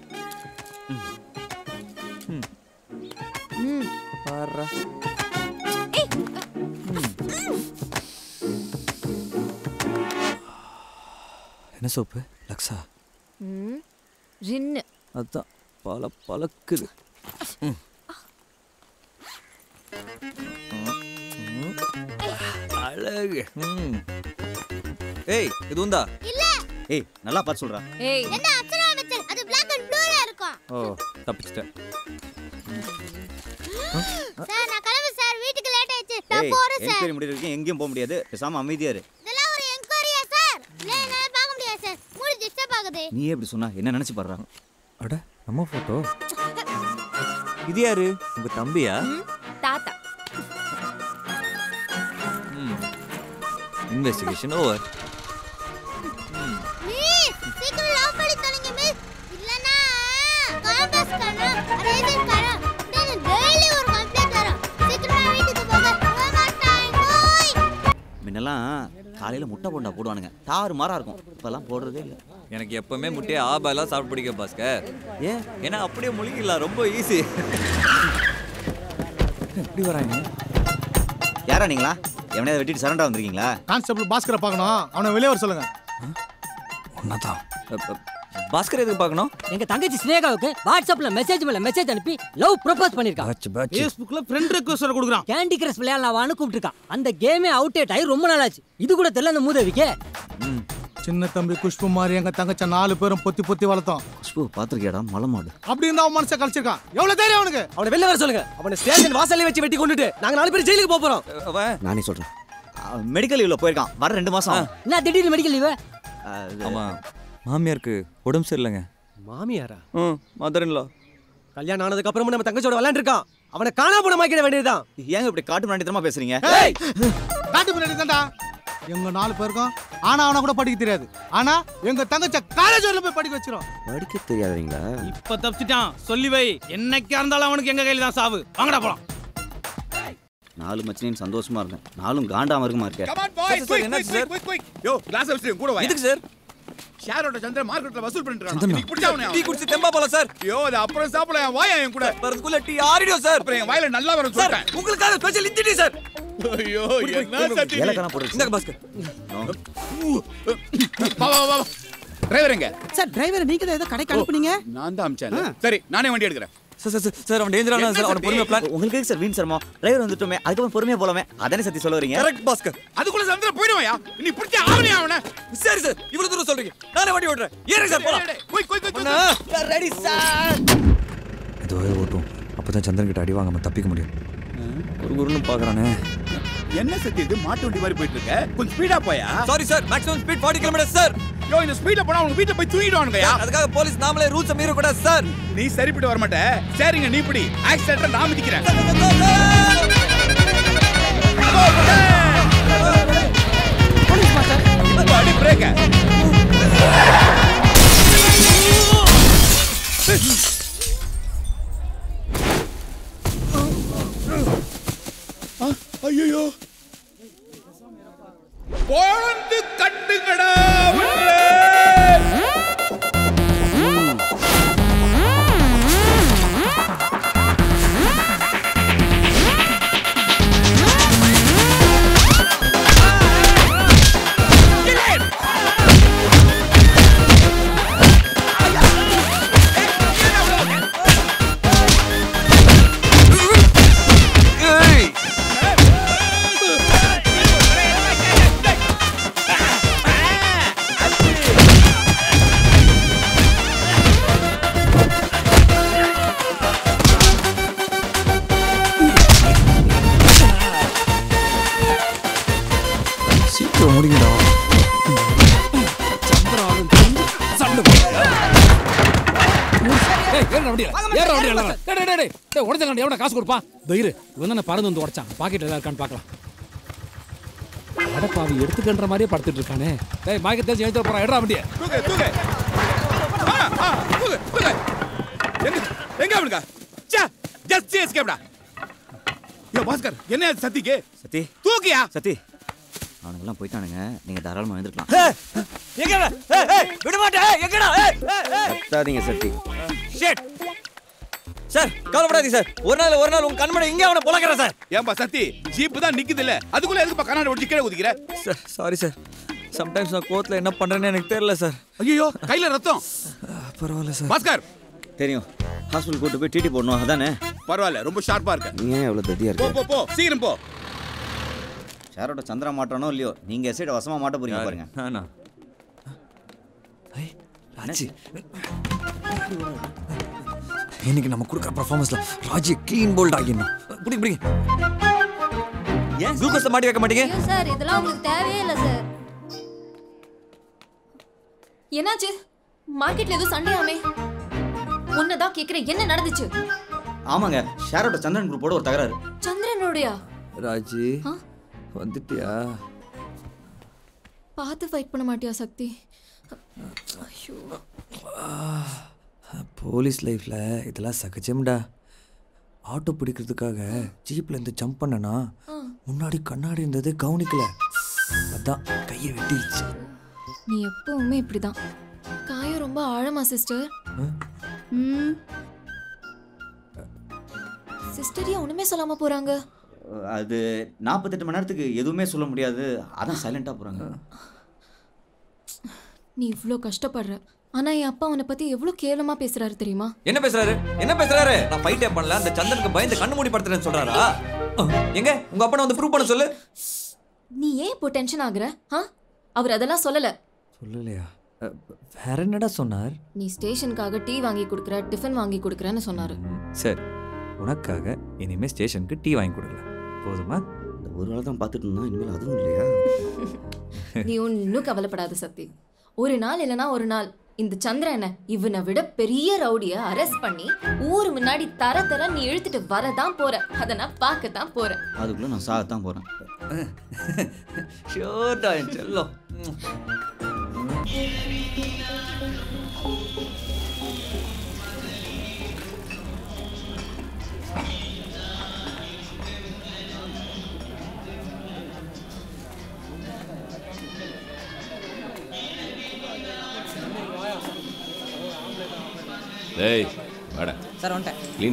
ம். ம் பாருடா. என்ன சோப்பு லக்ஸா ம் ரின்னு அதான் பல பழக்குது ம். ம். அழகு ம். ஏய் இது உண்டா ஏய் நல்லா பார்த்து சொல்கிறா ஏய் என்ன அப்சரா அமைச்சர் அது பிளாக் அண்ட் ப்ளூல இருக்கும் ஓ தப்பிச்சிட்டேன் சார் நான் கிளம்பு சார் வீட்டுக்கு லேட் ஆயிடுச்சு நான் ஏய் போறேன் சார் என்கொயரி முடிவு வரைக்கும் எங்கேயும் போக முடியாது பேசாமல் அமைதியா இரு இதெல்லாம் ஒரு என்கொயரியா சார் இல்ல என்னால பார்க்க முடியாது சார் மூடி டிஸ்டர்ப் ஆகுது நீயே இப்படி சொன்னா என்ன நினச்சி பாடுறாங்க அட நம்ம போட்டோ இது யாரு உங்க தம்பியா தாத்தா இன்வெஸ்டிகேஷன் ஓவர் மிஸ் சீக்கிரம் லவ் பண்ணி தொலைங்க மிஸ் இல்லனா காம்பஸ் கண்ணா ரேசர் கண்ணா டேய் டெய்லி ஒரு கம்ப்ளைண்ட் வரும் சீக்கிரமா வீட்டுக்கு போக போக மாட்டாய் முன்னெல்லாம் காலையில் முட்டை போண்டா போடுவானுங்க தாறு மாறா இருக்கும் இப்போல்லாம் போடுறதே இல்லை எனக்கு எப்பவுமே முட்டையை ஆபாலாம் சாப்பிட்டு பிடிக்க பாஸ்கர் ஏன் ஏன்னா அப்படியே முழுங்கிடலாம் ரொம்ப ஈஸி எப்படி வராங்க யாரா நீங்களா எவனையாவது வெட்டிட்டு சரண்டா வந்திருக்கீங்களா கான்ஸ்டபிள் பாஸ்கரை பார்க்கணும் அவனை வெளியே வர சொல்லுங்க ஒன்னாதான் பாஸ்கர் எதுக்கு பார்க்கணும் எங்க தங்கச்சி ஸ்னேகாவுக்கு வாட்ஸ்அப்ல மெசேஜ் மேல மெசேஜ் அனுப்பி லவ் ப்ரப்போஸ் பண்ணிருக்கான் ஃபேஸ்புக்ல ஃப்ரெண்ட் ரெக்வஸ்ட் கொடுக்குறான் கேண்டி கிரஷ் விளையாடலாவான்னு கூப்பிட்டுருக்கான் அந்த கேமே அவுட் டேட் ஆகி ரொம்ப நாளாச்சு இது கூட தெரியல அந்த மூதேவிக்கு சின்ன தம்பி குஷ்பு மாதிரி எங்க தங்கச்ச நாலு பேரும் பொத்தி பொத்தி வளர்த்தோம் குஷ்பு பார்த்துருக்கியாடா மலை மாடு அப்படி இருந்தா அவன் மனசை கழிச்சிருக்கான் எவ்வளவு தைரியம் அவனுக்கு அவனை வெளில வர சொல்லுங்க அவனை ஸ்டேஷன் வாசல்ல வச்சு வெட்டி கொண்டுட்டு நாங்க நாலு பேர் ஜெயிலுக்கு போப் போறோம் நானே சொல்கிறேன் மெடிக்கல் லீவில் போயிருக்கான் வர ரெண்டு மாதம் என்ன திடீர்னு மெடிக்கல் லீவு ஆமா மாமியாருக்கு உடம்பு சரியில்லைங்க மாமியாரா ம் மதர் இன்லா கல்யாணம் ஆனதுக்கு அப்புறமும் நம்ம தங்கச்சியோட விளையாண்டு இருக்கான் அவனை காணா போன மாக்கிட வேண்டியதுதான் ஏங்க இப்படி காட்டு முன்னாடி பேசுறீங்க காட்டு பின்னாடி தான்டா எங்க நாலு பேருக்கும் ஆனா அவனை கூட படிக்க தெரியாது ஆனா எங்க தங்கச்ச காலேஜ் வரல போய் படிக்க வச்சிரும் படிக்க தெரியாதீங்களா இப்ப தப்பிச்சிட்டான் சொல்லி வை என்னைக்கா இருந்தாலும் அவனுக்கு எங்க கையில தான் சாவு வாங்கடா போலாம் நாலு மச்சினின்னு சந்தோஷமா இருந்தேன் நாலும் காண்டாம இருக்குமா இருக்கேன் Come on, boys, quick, quick, quick, quick, quick. Yo, glass அ வச்சுட்டு என் கூட வா. எதுக்கு சார் ஷேரோட சந்திரன் மார்க்கெட்ல வசூல் பண்ணிட்டு இருக்கான். சந்திரனா? இன்னைக்கு பிடிச்சா அவனை அவன். டீ குடிச்சு தெம்பா போலாம் சார் ஐயோ, அது அப்புறம் சாப்பிடலாம். என் வாயா என் கூட. வரதுக்குள்ள டீ ஆறிடும் சார் அப்புறம் என் வாயில நல்லா வரும் சார் சொல்லிட்டேன். உங்களுக்காக ஸ்பெஷல் இந்தி டீ சார் ஐயோ, என்ன சட்டி நீ? ஏலக்கான போடுறது இந்தாங்க பாஸ்கர் வா, வா, வா, வா. டிரைவர் எங்க சார் டிரைவர் நீங்க தான் ஏதோ கடைக்கு அனுப்புனீங்க நான் தான் அமிச்சேன் சரி நானே வண்டி எடுக்கிறேன் சார் சார் சார் சார் அவன் டேஞ்சரான என்ன சார் அவன் சத்தி? பொறுமையா பிளான் உங்களுக்கு எதுக்கு சார் வீண் சரமா டிரைவர் வந்துட்டோமே அதுக்கப்புறம் பொறுமையா போலாமே அதானே சத்தி சொல்ல வரீங்க கரெக்ட் பாஸ்கர் அதுக்குள்ள சந்திரன் போயிடுவாயா நீ பிடிச்ச ஆவணே அவனை சரி சார் இவ்வளவு தூரம் சொல்றீங்க நானே வண்டி ஓட்டுறேன் ஏறுங்க சார் போலாம் போய் போய் போய் அண்ணா ரெடி சார் இதுவே ஓட்டும் அப்பதான் சந்திரன் கிட்ட அடி வாங்காம தப்பிக்க முடியும் ஒரு குருன்னு பாக்குறானே என்ன சத்தி இது மாட்டு வண்டி மாதிரி போயிட்டு இருக்க கொஞ்சம் ஸ்பீடா போயா sorry sir maximum speed 40 kilometer sir யோ இந்த ஸ்பீட்ல போனா அவங்க வீட்ல போய் தூங்கிடுவானுங்கயா அதுக்காக போலீஸ் நாமளே ரூல்ஸ் மீற கூடாது சார் நீ சரிப்பட்டு வர மாட்டே சரிங்க நீ பிடி ஆக்சிடென்ட் நான் மிதிக்கிறேன் இப்போ அடி பிரேக்க ஐயோ குழந்து கட்டுங்கடா சீக்கிரம் முடிங்கடா காசு கொடுப்பா பயிரு இவன் தானே பறந்து வந்து உடைச்சான் பாக்கெட்ல ஏதாவது இருக்கான்னு பார்க்கலாம் அடப்பாவி எடுத்துக்கன்ற மாதிரியே படுத்துட்டு இருக்கானே டேய் மாய்க்க தெரிஞ்சு எழுத்து போறான் எடுறா வண்டியை தூக்கு தூக்கு ஆ, ஆ, தூக்கு தூக்கு எங்க எங்க அவனுக்கா சே ஜஸ்ட் எஸ்கேப்டா யோ பாஸ்கர் என்ன ஆச்சு சத்திக்கு சத்தி தூக்கியா சத்தி அவனுங்கெல்லாம் போயிட்டானுங்க நீங்க தாராளமா எழுந்திருக்கலாம் எங்க ஏய் ஏய் விட மாட்டேன் எங்கடா ஏய் ஏய், ஏய் கத்தாதீங்க சத்தி ஷிட் சார் கவலைப்படாதீங்க சார் ஒரு நாள் ஒரு நாள் உங்க கண்மணி இங்கே அவனை புலக்கிறேன் சார் ஏன்பா சத்தி ஜீப் தான் நிக்குது இல்ல அதுக்குள்ள எதுக்குப்பா கண்ணாடி ஒடிச்சு கீழே குதிக்கிற சார் சாரி சார் சம்டைம்ஸ் நான் கோத்துல என்ன பண்றேன்னு எனக்கு தெரியல சார் ஐயோ கையில ரத்தம் பரவாயில்ல சார் பாஸ்கர் தெரியும் ஹாஸ்பிட்டல் கூட்டு போய் டிடி போடணும் அதானே பரவாயில்ல ரொம்ப ஷார்ப்பா இருக்க நீ ஏன் எவ்வளவு தத்தியா போ இருக்கு போ போ சீக்கிரம் போ ஷேரோட சந்திரா மாட்டானோ இல்லையோ நீங்க எசைட வசமா மாட்ட போறீங்க பாருங்க நானா ராஜி இன்னைக்கு நம்ம கொடுக்குற பர்ஃபார்மன்ஸ்ல ராஜி க்ளீன் போல்ட் ஆகிடணும் பிடிங்க பிடிங்க ஏன் குளுக்கோஸ் மாட்டி வைக்க மாட்டீங்க சார் இதெல்லாம் உங்களுக்கு தேவையே இல்லை சார் என்னாச்சு மார்க்கெட்ல ஏதோ சண்டையாமே உன்னதான் கேக்குறேன் என்ன நடந்துச்சு ஆமாங்க ஷேரோட சந்திரன் குரூப்போட ஒரு தகராறு சந்திரனோடயா ராஜி ஆ? வந்துட்டியா பார்த்து ஃபைட் பண்ண மாட்டியா சக்தி ஐயோ போலீஸ் லைஃப்ல இதெல்லாம் சகஜம்டா ஆட்டோ பிடிக்கிறதுக்காக ஜீப்ல இருந்து ஜம்ப் பண்ணனா முன்னாடி கண்ணாடி இருந்தது கவனிக்கல அதான் கையை வெட்டிடுச்சு நீ எப்பவுமே இப்படிதான் காயம் ரொம்ப ஆழமா சிஸ்டர் ம் சிஸ்டர் ஏன் ஒண்ணுமே சொல்லாம போறாங்க அது நாற்பத்தெட்டு மணி நேரத்துக்கு எதுவுமே சொல்ல முடியாது அதான் சைலண்டா போறாங்க நீ இவ்ளோ கஷ்டப்படுற ஆனா என் அப்பா உன்னை பத்தி எவ்வளவு கேவலமா பேசுறாரு தெரியுமா என்ன பேசுறாரு என்ன பேசுறாரு நான் ஃபைட்டே பண்ணல அந்த சந்திரனுக்கு பயந்து கண்ணு மூடி படுத்துறேன்னு சொல்றாரா அஹ், எங்க உங்க அப்பா வந்து ப்ரூவ் பண்ண சொல்லு நீ ஏன் இப்போ டென்ஷன் ஆகுற ஆ அவர் அதெல்லாம் சொல்லல சொல்லலையா அஹ், வேற என்னடா சொன்னார் நீ ஸ்டேஷனுக்காக டீ வாங்கி கொடுக்குற டிஃபன் வாங்கி கொடுக்குறேன்னு சொன்னாரு சரி உனக்காக இனிமே ஸ்டேஷனுக்கு டீ வாங்கி கொடுக்கல போதுமா இந்த ஒரு வேளை தான் பார்த்துட்டு இருந்தோம் இனிமேல் அதுவும் இல்லையா நீ ஒன்னும் கவலைப்படாத சக்தி ஒரு நாள் இல்லனா ஒரு நாள் இந்த சந்திரனை இவனை விட பெரிய ரவுடிய அரெஸ்ட் பண்ணி ஊர் முன்னாடி தர தர நீ இழுத்துட்டு வரதான் போற அத நான் பார்க்கத்தான் போறேன் அதுக்குள்ள நான் சாகத்தான் போறேன் ஷோர்டா என் செல்லம் ஏய் வாடா சார் வந்துட்டேன் க்ளீன்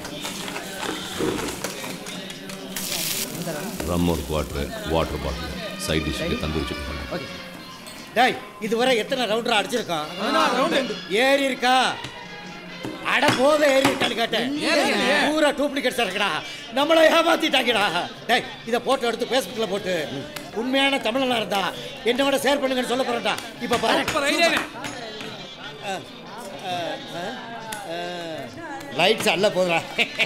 ரம் ஒரு குவார்டர் வாட்டர் பாட்டில் சைட் டிஷ்க்கு தந்தூரி சிக்கன் ஓகே டேய் இதுவரை எத்தனை ரவுண்டர் அடிச்சிருக்கான் பதினாறு round. ஏறி இருக்கா அட போத ஏறி இருக்கான்னு கேட்டேன் ஏறி இல்லையே. பூரா டூப்ளிகேட்ஸ் இருக்குடா நம்மளை ஏமாத்திட்டாங்கடா டேய் இதை போட்டோ எடுத்து ஃபேஸ்புக்ல போட்டு உண்மையான தமிழனா இருந்தா என்னோட ஷேர் பண்ணுங்கன்னு சொல்ல போறேன்டா இப்ப பாரு Super idea ண்ணே. லைட்ஸ் அல்ல போதுடா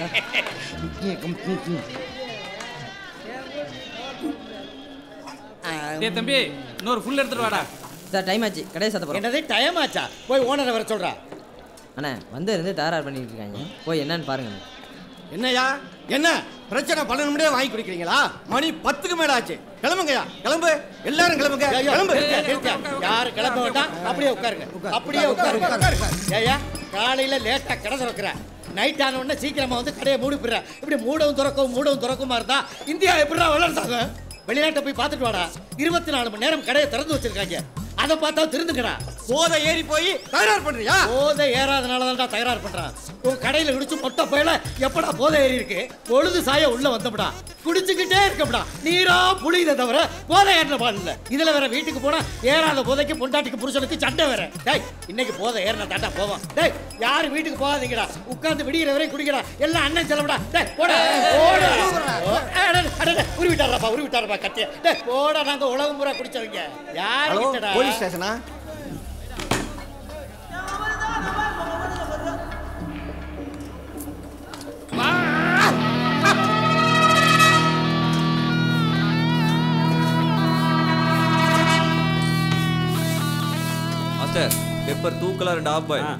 டேய் தம்பி இன்னொரு ஃபுல் எடுத்துட்டு வாடா சார் டைம் ஆச்சு கடையை சாத்த போகிறோம் என்னது டைம் ஆச்சா போய் ஓனரை வர சொல்றா அண்ணா வந்து இருந்து தயாராக பண்ணிட்டு இருக்காங்க போய் என்னன்னு பாருங்க என்னய்யா என்ன பிரச்சனை பன்னெண்டு மணியே வாங்கி குடிக்கிறீங்களா மணி பத்துக்கு மேல ஆச்சு கிளம்புங்கய்யா கிளம்பு எல்லாரும் கிளம்புங்க ஐயா, கிளம்பு நிறுத்தியா, நிறுத்தியா. யாரு கிளம்ப வேண்டாம் அப்படியே உட்காருங்க அப்படியே உட்காருங்க ஏயா காலையில லேட்டா கடை திறக்கிற நைட் ஆன உடனே சீக்கிரமா வந்து கடையை மூடி போடுற இப்படி மூடவும் திறக்கவும் மூடவும் திறக்குமா இருந்தா இந்தியா எப்படிடா வளர்ந்தாங்க வெளிநாட்டை போய் பார்த்துட்டு வாடா இருபத்தி நாலு மணி நேரம் கடையை திறந்து வச்சிருக்காங்க அதை பார்த்தா திருந்துங்கடா போதை ஏறி போய் தகராறு பண்றியா போதை ஏறாதனால தான்டா தகராறு பண்றான் உன் கடையில குடிச்சு மொட்டை போயில எப்படா போதை ஏறி இருக்கு பொழுது சாய உள்ள வந்தப்படா குடிச்சுக்கிட்டே இருக்கப்டா நீரா புளியுதே தவிர போதை ஏறின பால் இல்ல இதுல வேற வீட்டுக்கு போனா ஏறாத போதைக்கு பொண்டாட்டிக்கு புருஷனுக்கு சண்டை வேற டேய் இன்னைக்கு போதை ஏறின தாண்டா போவோம் டேய் யாரும் வீட்டுக்கு போகாதீங்கடா உட்கார்ந்து விடிகிற வரையும் குடிக்கிறா எல்லாம் அண்ணன் செல்லப்படா டேய் போடா போடா ஓ, அட, அட, அட, உருவிட்டாரப்பா உருவிட்டாரப்பா கத்திய டேய் போடா நாங்க உலகம் பூரா குடிச்சவங்க யார் ஹலோ கிட்டடா? போலீஸ் ஸ்டேஷனா மாஸ்டர் பெப்பர் தூக்கலா ரெண்டு ஆஃப் பாய்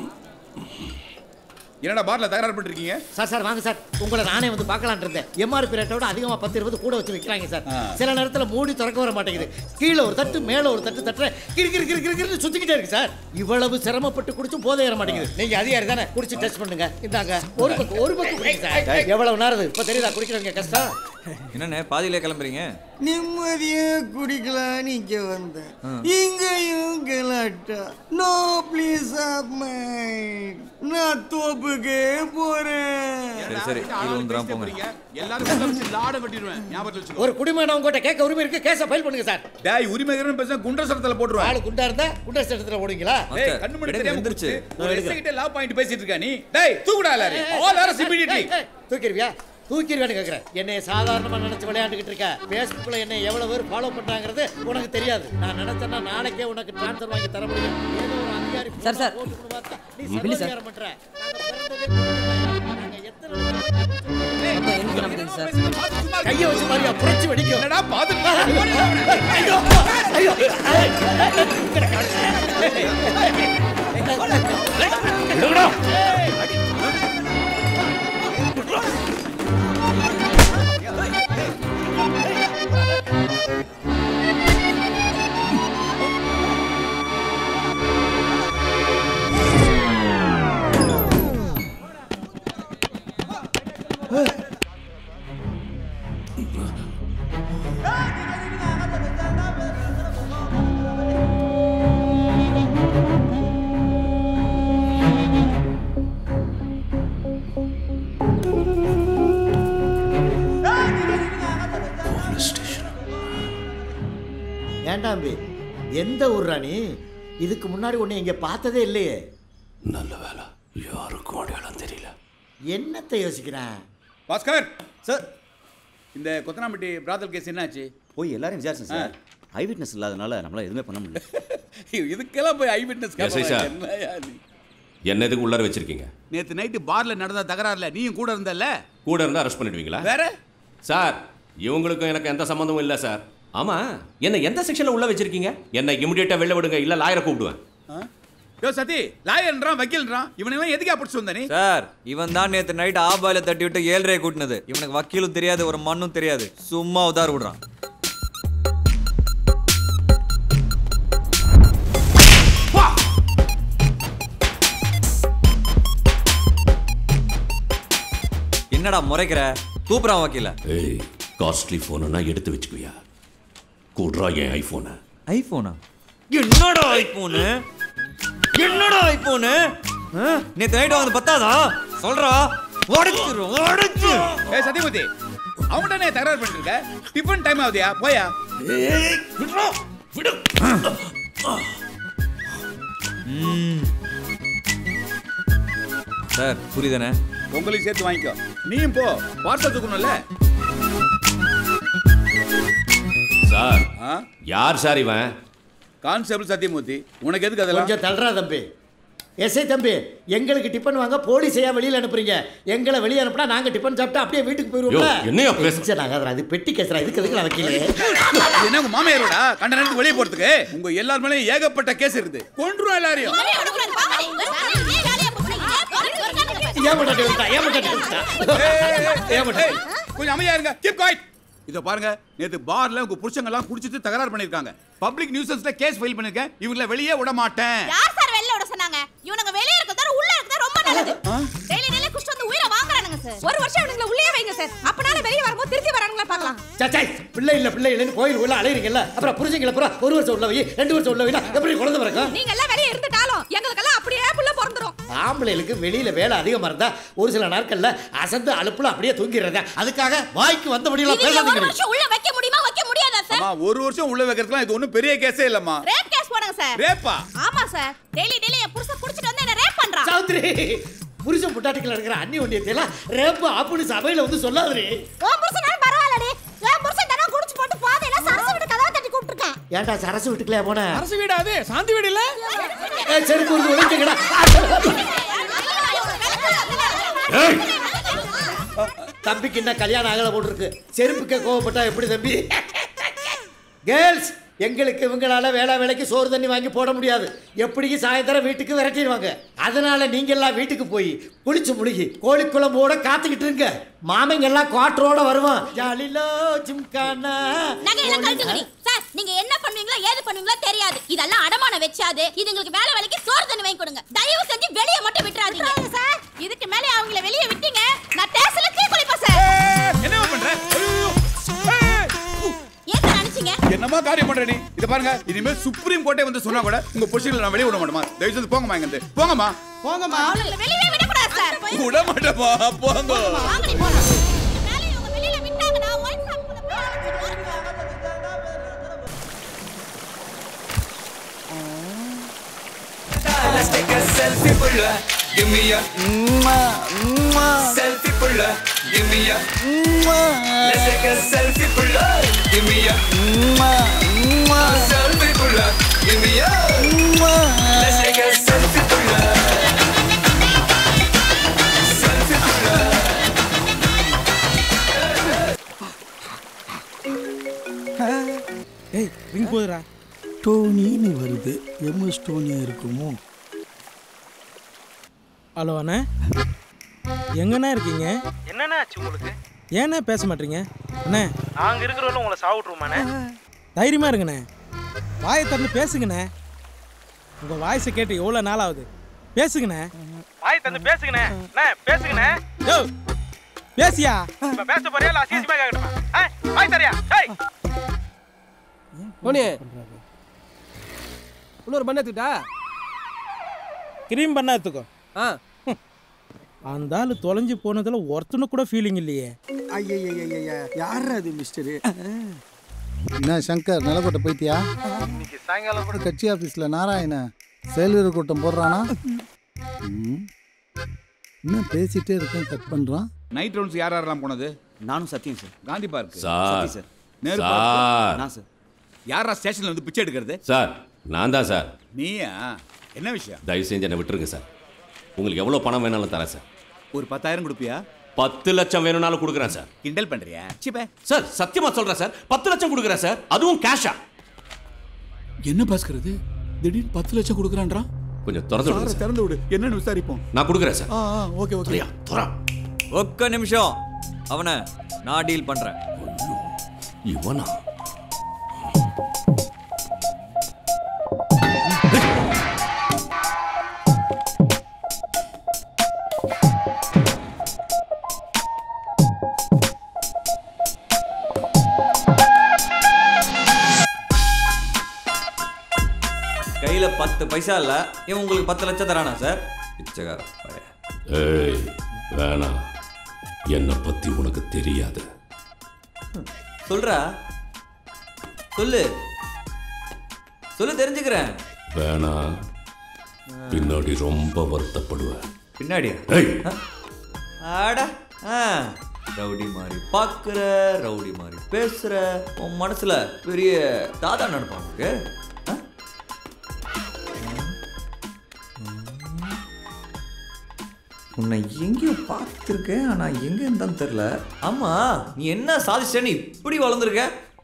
என்னடா பார்ல தகராறு பண்ணிருக்கீங்க சார் சார் வாங்க சார் உங்களை நானே வந்து பார்க்கலான் இருந்தேன் எம்ஆர்பி ரேட்டோட அதிகமாக பத்து இருபது கூட வச்சு விற்கிறாங்க சார் சில நேரத்தில் மூடி திறக்க வர மாட்டேங்குது கீழே ஒரு தட்டு மேலே ஒரு தட்டு தட்டுற கிரு கிரு கிரு கிரு கிருன்னு சுத்திக்கிட்டே இருக்கு சார் இவ்வளவு சிரமப்பட்டு குடிச்சும் போதை ஏற மாட்டேங்குது நீங்க அதிகாரி தானே குடிச்சு டெஸ்ட் பண்ணுங்க இந்தாங்க ஒரு பக்கம் ஒரு பக்கம் குடிங்க சார் எவ்வளவு நேரம் இப்போ தெரியுதா குடிக்கிறவங்க கஷ்டம் என்னண்ணே பாதியிலே கிளம்புறீங்க நிம்மதியா குடிக்கலாம் இங்க வந்தேன் ஆ. இங்கேயும் கலாட்டா நோ ப்ளீஸ் ஆஃப் மைண்ட் நான் தோப்புக்கே போறேன் சரி சரி கீழே வந்துடாம போங்க எல்லாரும் உள்ள வச்சு லாட கட்டிடுவேன் ஞாபகத்துல வச்சுக்கோ ஒரு குடிமகன் உங்ககிட்ட கேட்க உரிமை இருக்கு கேஸை ஃபைல் பண்ணுங்க சார் டேய் உரிமைகரன் பேச குண்டசரத்துல போட்டுருவேன் ஆளு குண்டா இருந்தா குண்டா சட்டத்தில் ஓடுவீங்களா டேய் கண்ணு முன்னாடி எடுங்க, தெரியாம எந்திரிச்சு. குடிச்சு, ஒரு எஸ்ஐ கிட்ட லா பாயிண்ட் பேசிட்டு இருக்கா நீ டேய் தூக்குடா எல்லாரும் ஆல் அரஸ் இமிடியட்லி தூக்கிடுவியா தூக்கிடுவேன்னு கேட்குறேன் என்னை சாதாரணமாக நினச்சி விளையாண்டுக்கிட்டு இருக்க ஃபேஸ்புக்கில் என்னை எவ்வளோ பேர் ஃபாலோ பண்ணுறாங்கிறது உனக்கு தெரியாது நான் நினச்சேன்னா நாளைக்கே உனக்கு ட்ரான்ஸ்ஃபர் வாங்கி தர முடியும் ஏதோ ஒரு அதிகாரி சார், சார். போட்டுக்கணும் பார்த்தா, நீ பில்லு சார். சர்வாதிகாரம் பண்ற. நாங்க பிறந்ததே குடிக்கிறோம். நாங்க எத்தனை மொத்தம் எண்பத்தி நாற்பத்தஞ்சு சார் கையை வச்சு பாருங்க புரட்சி வெடிக்கும் என்னடா பாத்துட்டு ஐயோ ஐயோ ஏண்டாம்பி எந்த ஊர் ராணி இதுக்கு முன்னாடி உன்னை இங்க பார்த்ததே இல்லையே நல்ல வேலை யாருக்கும் அடையாளம் தெரியல என்னத்தை யோசிக்கிறேன் பாஸ்கர் சார் இந்த கொத்தனாம்பட்டி பிராத்தல் கேஸ் என்னாச்சு போய் எல்லாரும் விசாரிச்சேன் சார் ஐ விட்னஸ் இல்லாதனால நம்மளால எதுவுமே பண்ண முடியல இதுக்கெல்லாம் போய் ஐ விட்னஸ் எஸ்ஐ சார். என்ன எதுக்கு உள்ளார வச்சிருக்கீங்க நேத்து நைட்டு பார்ல நடந்த தகராறுல நீயும் கூட இருந்தல்ல கூட இருந்தா அரெஸ்ட் பண்ணிடுவீங்களா வேற சார் இவங்களுக்கும் எனக்கு எந்த சம்மந்தமும் இல்லை சார் ஆமா என்ன எந்த செக்ஷன்ல உள்ள வச்சிருக்கீங்க என்ன இமிடியேட்டா வெளில விடுங்க இல்ல லாயரை கூப்பிடுவேன் யோ சதி லாயர்ன்றான் வக்கீல்ன்றான் இவனெல்லாம் எதுக்கா பிடிச்சு வந்த நீ சார் இவன் தான் நேத்து நைட் ஆபாயில தட்டி விட்டு ஏழ்ரையை கூட்டினது இவனுக்கு வக்கீலும் தெரியாது ஒரு மண்ணும் தெரியாது சும்மா உதார் விடுறான் என்னடா முறைக்கிற கூப்பிடான் வக்கீல ஏய் காஸ்ட்லி ஃபோனுன்னா எடுத்து வச்சுக்குவியா கூடுறா என் ஐஃபோனை ஐபோனா என்னடா ஐபோனு என்னடா ஐபோனு நேத்து நைட் வாங்க பத்தாதா சொல்றா உடைச்சிரு உடைச்சு ஏய் சத்தியமூர்த்தி அவன்கிட்ட நான் தகராறு பண்ணிட்டு இருக்க டிஃபன் டைம் ஆகுதியா போயா சார் புரியுதானே உங்களையும் சேர்த்து வாங்கிக்கோ நீயும் போ பார்சல் தூக்கணும்ல சார் ஆ? யார் சார் இவன் கான்ஸ்டபிள் சத்தியமூர்த்தி உனக்கு எதுக்கு அதெல்லாம் கொஞ்சம் தள்ளுறா தம்பி எஸ்ஐ தம்பி எங்களுக்கு டிஃபன் வாங்க போலீஸ் ஏன் வெளியில் அனுப்புறீங்க எங்களை வெளியே அனுப்புனா நாங்கள் டிஃபன் சாப்பிட்டு அப்படியே வீட்டுக்கு போயிருவோம்ல யோ, என்னய்யா பேச- டென்ஷன் ஆகாதடா, அது பெட்டி கேசுறா இதுக்கு எதுக்கு நான் வைக்கல இது என்ன உங்க மாமியாரோடா கண்ட நேரத்துக்கு வெளியே போறதுக்கு உங்க எல்லார் மேலயும் ஏகப்பட்ட கேஸ் இருக்குது கொன்றும் எல்லாரையும் ஏன் பொண்டாட்டி வந்துட்டா ஏன் பொண்டாட்டி வந்துட்டா ஏன் பொண்டாட்டி ஏய், கொஞ்சம் அமைதியா இருங்க கீப் குவைட் இதோ பாருங்க நேத்து பார்ல உங்க புருஷங்க எல்லாம் குடிச்சிட்டு தகராறு பண்ணிருக்காங்க பப்ளிக் நியூசன்ஸ்ல கேஸ் ஃபைல் பண்ணிருக்கேன் இவங்கள வெளியே விட மாட்டேன் யார் சார் வெளில விட சொன்னாங்க இவனுங்க வெளிய இருக்கறத உள்ள இருக்கறது ரொம்ப நல்லது டெய்லி டெய்லி குஷ்டு வந்து உயிரை வாங்குறானுங்க சார் ஒரு வருஷம் இவனுங்களை உள்ளே வைங்க சார் அப்பனால வெளிய வரும்போது திருப்பி வரானுங்களா பார்க்கலாம் சச்சை பிள்ளை இல்ல பிள்ளை இல்லைன்னு கோயில் உள்ள அலையிறீங்கல்ல அப்புறம் புரிஞ்சுங்கள அப்புறம் ஒரு வருஷம் உள்ள வை ரெண்டு வருஷம் உள்ள வைனா எப்படி குழந்தை பிறக்கும் நீங்க எல்லாம் வெளிய இருந்துட்டாலும் எங்களுக்கெல்லாம் அப்படியே புள்ள பிறந்துரும் ஆம்பளைகளுக்கு வெளியில வேலை அதிகமா இருந்தா ஒரு சில நாட்கள்ல அசந்து அலுப்புல அப்படியே தூங்கிடுறதா அதுக்காக வாய்க்கு வந்தபடியெல்லாம் நீங்க ஒரு பேசாதீங்க வருஷம் உள்ள வைக்க முடியுமா வைக்க முடியாதா சார் அம்மா ஒரு வருஷம் உள்ள வைக்கிறதுலாம் இது ஒண்ணும் பெரிய கேஸே இல்லம்மா ரேப் கேஸ் போடுங்க சார் ரேப்பா ஆமா சார் டெய்லி டெய்லி என் புருஷன் குடிச்சிட்டு வந்து என்ன ரேப் பண்றான் சௌத்ரி புருஷன் புட்டாட்டிகள் இருக்கிற அண்ணி ஒன்றியத்தை எல்லாம் ரேப்பு அப்படின்னு சபையில வந்து சொல்லாதே உன் புருஷனாலும் பரவாயில்லடி என் புருஷன் தினம் குடிச்சு போட்டு பாதையில சரசு விட்டு கதவை தட்டி கூப்பிட்டுருக்கேன் ஏன்டா சரசு வீட்டுக்குள்ளே போன அரசு வீடு அது சாந்தி வீடு இல்ல ஏய், செருப்பு வந்து ஒளிஞ்சுக்கடா தம்பிக்கு என்ன கல்யாணம் ஆகல போட்டிருக்கு செருப்புக்கு கோவப்பட்டா எப்படி தம்பி கேர்ள்ஸ் எங்களுக்கு இவங்களால வேலை வேலைக்கு சோறு தண்ணி வாங்கி போட முடியாது எப்படியும் சாயந்தரம் வீட்டுக்கு விரட்டிடுவாங்க அதனால நீங்க எல்லாம் வீட்டுக்கு போய் குளிச்சு முழுகி கோழி குழம்போட காத்துக்கிட்டு இருங்க மாமங்க எல்லாம் குவாட்டரோட வருவான் ஜாலிலோ ஜிம்கானா நகையெல்லாம் கழட்டுங்கடி சார் நீங்க என்ன பண்ணுவீங்களோ ஏது பண்ணுவீங்களோ தெரியாது இதெல்லாம் அடமான வச்சாது இது உங்களுக்கு வேலை வேலைக்கு சோறு தண்ணி வாங்கி கொடுங்க தயவு செஞ்சு வெளிய மட்டும் விட்டுறாதீங்க சார் இதுக்கு மேலே அவங்கள வெளிய விட்டீங்க நான் டேஸ்ல தீ குளிப்பேன் சார் என்ன பண்ற ஐயோ! ஏன் சார் நினைச்சீங்க என்னமா காரியம் பண்ற நீ இத பாருங்க இனிமே சுப்ரீம் கோர்ட்டே வந்து சொன்னா கூட உங்க புருஷங்களை நான் வெளியே விட மாட்டேமா தயவு செய்து போங்கம்மா இங்க இருந்து போங்கம்மா போங்கம்மா அவங்கள வெளியவே விடக்கூடாது சார் விட மாட்டேமா போங்க வாங்கடி போலாம் மேலே இவங்க வெளியில விட்டாங்கன்னா ஒயிட் ஷாப்புக்குள்ள Let's take a selfie pulla. Give me a selfie pulla. Give me a Let's take a selfie pulla. Give me a selfie pulla. Give me a Let's take a selfie pulla. Selfie pulla. ஏய் ring போதுடா டோனின்னு வருது MS டோனியா இருக்குமோ hello அண்ணா எங்கண்ணா இருக்கீங்க என்னண்ணே ஆச்சு உங்களுக்கு ஏண்ணே பேச மாட்டீங்க அண்ணே நாங்க இருக்கிறவங்க உங்களை சாவிட்ருவோமாண்ணே தைரியமா இருங்கண்ணே வாயை திறந்து பேசுங்கண்ணே உங்க வாய்ஸை கேட்டு எவ்வளோ நாள் ஆகுது பேசுங்கண்ணே வாய் தந்து பேசுங்கண்ணே அண்ணே பேசுங்கண்ணே யோ பேசியா இப்ப பேச போறியா இல்ல அசிங்கமா கேட்கணுமா ஆ, வாய் தரியா ஏய் போனே இன்னொரு பண்ண எடுத்துக்கிட்டா கிரீம் பண்ண எடுத்துக்கோ ஆ அந்த ஆள் தொலைஞ்சு போனதுல ஒருத்தனு கூட ஃபீலிங் இல்லையே ஐயா யார் அது மிஸ்டரு என்ன சங்கர் நிலக்கோட்டை போயிட்டியா இன்னைக்கு சாயங்காலம் கூட கட்சி ஆஃபீஸில் நாராயண செயல்வீரர் கூட்டம் போடுறானா ம். என்ன பேசிட்டே இருக்கேன் கட் பண்ணுறான் நைட் ரவுண்ட்ஸ் யார் யாரெல்லாம் போனது நானும் சத்தியம் sir Gandhi park sir. Sathi sir Nehru sir. Park நான் சார் யாரா ஸ்டேஷன்ல வந்து பிச்சை எடுக்கிறது சார் நான் தான் சார் நீயா என்ன விஷயம் தயவு செஞ்சு என்னை விட்டுருங்க சார் உங்களுக்கு எவ்வளோ பணம் வேணாலும் தரேன் சார் ஒரு பத்தாயிரம் கொடுப்பியா பத்து லட்சம் வேணும்னாலும் கொடுக்குறேன் சார் கிண்டல் பண்றியா சிப்பே சார் சத்தியமா சொல்றேன் சார் பத்து லட்சம் கொடுக்குறேன் சார் அதுவும் கேஷா என்ன பாஸ்கர் இது திடீர்னு பத்து லட்சம் கொடுக்குறான்றான் கொஞ்சம் திறந்து விடுங்க சாரை சார். திறந்து விடு என்னன்னு விசாரிப்போம் நான் கொடுக்குறேன் சார் ஆ ஆ ஓகே ஓகே சரியா துறா ஒக்க நிமிஷம் அவனை நான் டீல் பண்றேன் இவனா கையில பத்து பைசா இல்ல இவன் உங்களுக்கு பத்து லட்சம் தரானா சார் பிச்சைக்கார பைய ஏய் வேணாம் என்னை பத்தி உனக்கு தெரியாது சொல்றா சொல்லு சொல்லு தெரிஞ்சுக்கிறேன் வேணாம் பின்னாடி ரொம்ப வருத்தப்படுவேன் பின்னாடியா ஏய் ஆடா ஆ ரவுடி மாதிரி பார்க்குற ரவுடி மாதிரி பேசுற உன் மனசுல பெரிய தாதா நினைப்பான் உனக்கு ஆ? உன்னை எங்கேயோ பார்த்துருக்கேன் ஆனால் எங்கே இருந்தான்னு தெரில ஆமாம் நீ என்ன சாதிச்சேன்னு இப்படி வளர்ந்துருக்க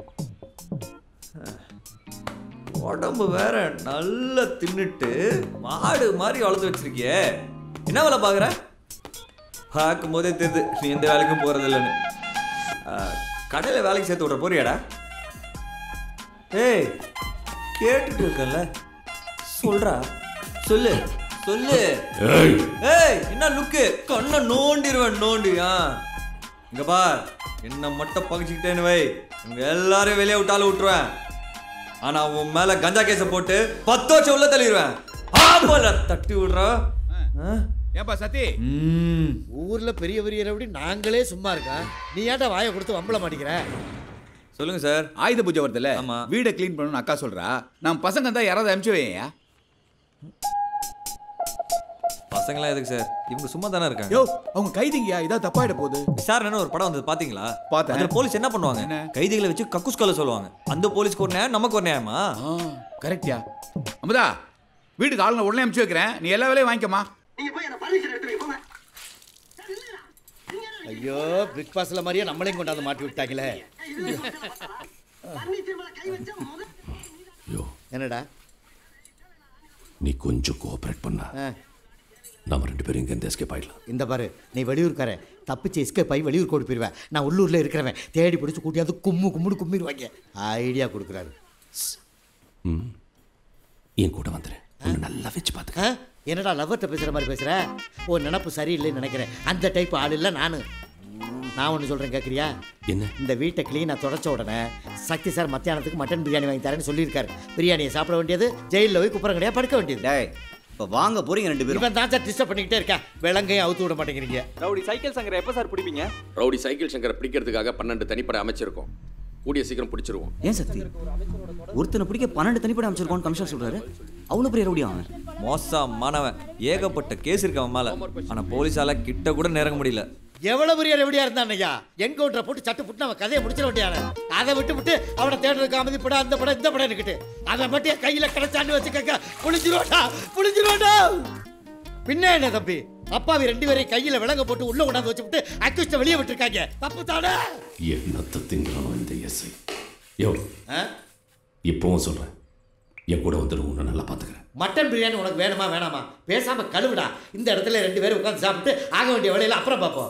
உடம்பு வேற நல்லா தின்னுட்டு மாடு மாதிரி வளர்த்து வச்சிருக்கியே என்ன வேலை பார்க்குற பார்க்கும் போதே தெரியுது நீ எந்த வேலைக்கும் போகிறது இல்லைன்னு கடையில் வேலைக்கு சேர்த்து விட்ற போறியாடா ஏய் கேட்டுட்டு இருக்கல சொல்றா சொல்லு சொல்லு ஏய் ஏய் என்ன லுக்கு கண்ணை நோண்டிடுவேன் நோண்டி ஆ இங்க பார் என்ன மட்டும் பகிச்சுக்கிட்டேன்னு வை இவங்க எல்லாரையும் வெளியே விட்டாலும் விட்டுருவேன் ஆனா உன் மேல கஞ்சா கேஸை போட்டு பத்து வருஷம் உள்ள தள்ளிடுவேன் ஆம்பல தட்டி விடுறோம் ஏன்பா சத்தி ஊர்ல பெரிய பெரிய ரவுடி நாங்களே சும்மா இருக்கா நீ ஏன்டா வாயை கொடுத்து வம்பள மாட்டேங்கிற சொல்லுங்க சார் ஆயுத பூஜை வருதுல்ல வீடை க்ளீன் பண்ணணும்னு அக்கா சொல்றா நம்ம பசங்க தான் யாராவது அனுப்பிச்சு வையா பசங்களாம் எதுக்கு சார் இவங்க சும்மா தானே இருக்காங்க யோ அவங்க கைதிங்கயா ஏதாவது தப்பாயிட போகுது விசாரணைன்னு ஒரு படம் வந்தது பாத்தீங்களா பார்த்தேன். அதுல போலீஸ் என்ன பண்ணுவாங்க கைதிகளை வச்சு கக்கூஸ் கொல்ல சொல்லுவாங்க அந்த போலீஸ்க்கு ஒரு நியாயம் நமக்கு ஒரு நியாயமா கரெக்ட்யா அமுதா வீட்டுக்கு ஆளுங்க உடனே அனுப்பிச்சு வைக்கிறேன் நீ எல்லா வேலையும் வாங்கிக்கமா ஐயோ பிக் பாஸ்ல மாதிரியே நம்மளையும் கொண்டாந்து மாட்டி விட்டாங்களே என்னடா நீ கொஞ்சம் கோஆபரேட் பண்ண ஆ, நம்ம ரெண்டு பேரும் இங்கேருந்து எஸ்கேப் ஆயிடலாம் இந்த பாரு நீ வெளியூர்க்காரன் தப்பிச்சு எஸ்கேப் ஆகி வெளியூர் கொண்டு போயிடுவேன் நான் உள்ளூர்ல இருக்கிறவன் தேடி பிடிச்சி கூட்டியாந்து கும்மு கும்முடு கும்மிடுவாங்க ஐடியா கொடுக்குறாரு ம் என் கூட வந்துரு உன்னை நல்லா வச்சு பார்த்துக்க ஆ? என்னடா லவ்வர்கிட்ட பேசுற மாதிரி பேசுற ஓ நினப்பு சரியில்லைன்னு நினைக்கிறேன் அந்த டைப் ஆள் இல்லை நானு நான் ஒன்று சொல்கிறேன் கேட்குறியா என்ன இந்த வீட்டை க்ளீனாக தொடச்ச உடனே சக்தி சார் மத்தியானத்துக்கு மட்டன் பிரியாணி வாங்கி தரேன்னு சொல்லியிருக்காரு பிரியாணியை சாப்பிட வேண்டியது ஜெயிலில் போய் குப்பரங்கடையாக படுக்க வேண்டியது டேய் இப்போ வாங்க போறீங்க ரெண்டு பேரும் இவன் தான் சார் டிஸ்டர்ப் பண்ணிக்கிட்டே இருக்கேன் விலங்கையும் அவுத்து விட மாட்டேங்கிறீங்க ரவுடி சைக்கிள் சங்கரை எப்போ சார் பிடிப்பீங்க ரவுடி சைக்கிள் சங்கரை பிடிக்கிறதுக்காக பன்னெண்டு தனிப்படை அமைச்சிருக்கோம் கூடிய சீக்கிரம் பிடிச்சிருவோம் ஏன் சக்தி ஒருத்தனை பிடிக்க பன்னெண்டு தனிப்படை அமைச்சிருக்கோன்னு கமிஷனர் சொல்றாரு அவ்வளோ பெரிய ரவுடியா அவன் மோசமானவன் ஏகப்பட்ட கேஸ் இருக்கு அவன் மேல ஆனா போலீஸால கிட்ட கூட நெருங்க முடியல எவ்வளவு பெரிய ரெவடியா இருந்தான் ஐயா என்கவுண்டரை போட்டு சட்டு புட்டு அவன் கதையை முடிச்சிட வேண்டியான அதை விட்டு விட்டு அவனை தேடுறதுக்கு அமைதி படம் அந்த படம் இந்த படம் இருக்கிட்டு அதை மட்டும் என் கையில கிடைச்சாண்டு வச்சுக்க புளிஞ்சிருவாடா புளிஞ்சிருவாடா பின்ன என்ன தம்பி அப்பாவி ரெண்டு பேரையும் கையில விலங்க போட்டு உள்ள கொண்டாந்து வச்சு விட்டு அக்யூஸ்ட வெளியே விட்டுருக்காங்க தப்பு தானே என்னத்தை திங்கிறானோ இந்த எஸ்ஐ யோ இப்பவும் சொல்றேன் என் கூட வந்துடு உன்னை நல்லா பார்த்துக்கிறேன் மட்டன் பிரியாணி உனக்கு வேணுமா வேணாமா பேசாம கழுவுடா இந்த இடத்துல ரெண்டு பேரும் உட்காந்து சாப்பிட்டு ஆக வேண்டிய வேலையில அப்புறம் பார்ப்போம்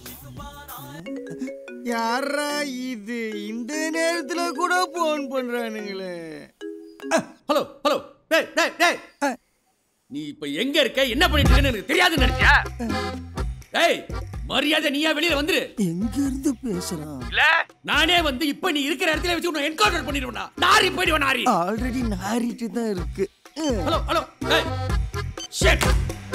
யாரா இது இந்த நேரத்துல கூட போன் பண்றானுங்களே ஹலோ ஹலோ டேய் டேய் டேய் நீ இப்ப எங்க இருக்க என்ன பண்ணிட்டு இருக்கன்னு எனக்கு தெரியாதுன்னு நினைச்சியா டேய் மரியாதை நீயா வெளியில வந்துரு எங்க இருந்து பேசுறான் இல்ல நானே வந்து இப்ப நீ இருக்கிற இடத்துல வச்சு உன்னை என்கவுண்டர் பண்ணிடுவேன் நாரி போயிடுவேன் நாரி ஆல்ரெடி நாரிட்டு தான் இருக்கு ஹலோ ஹலோ டேய் ஷிட்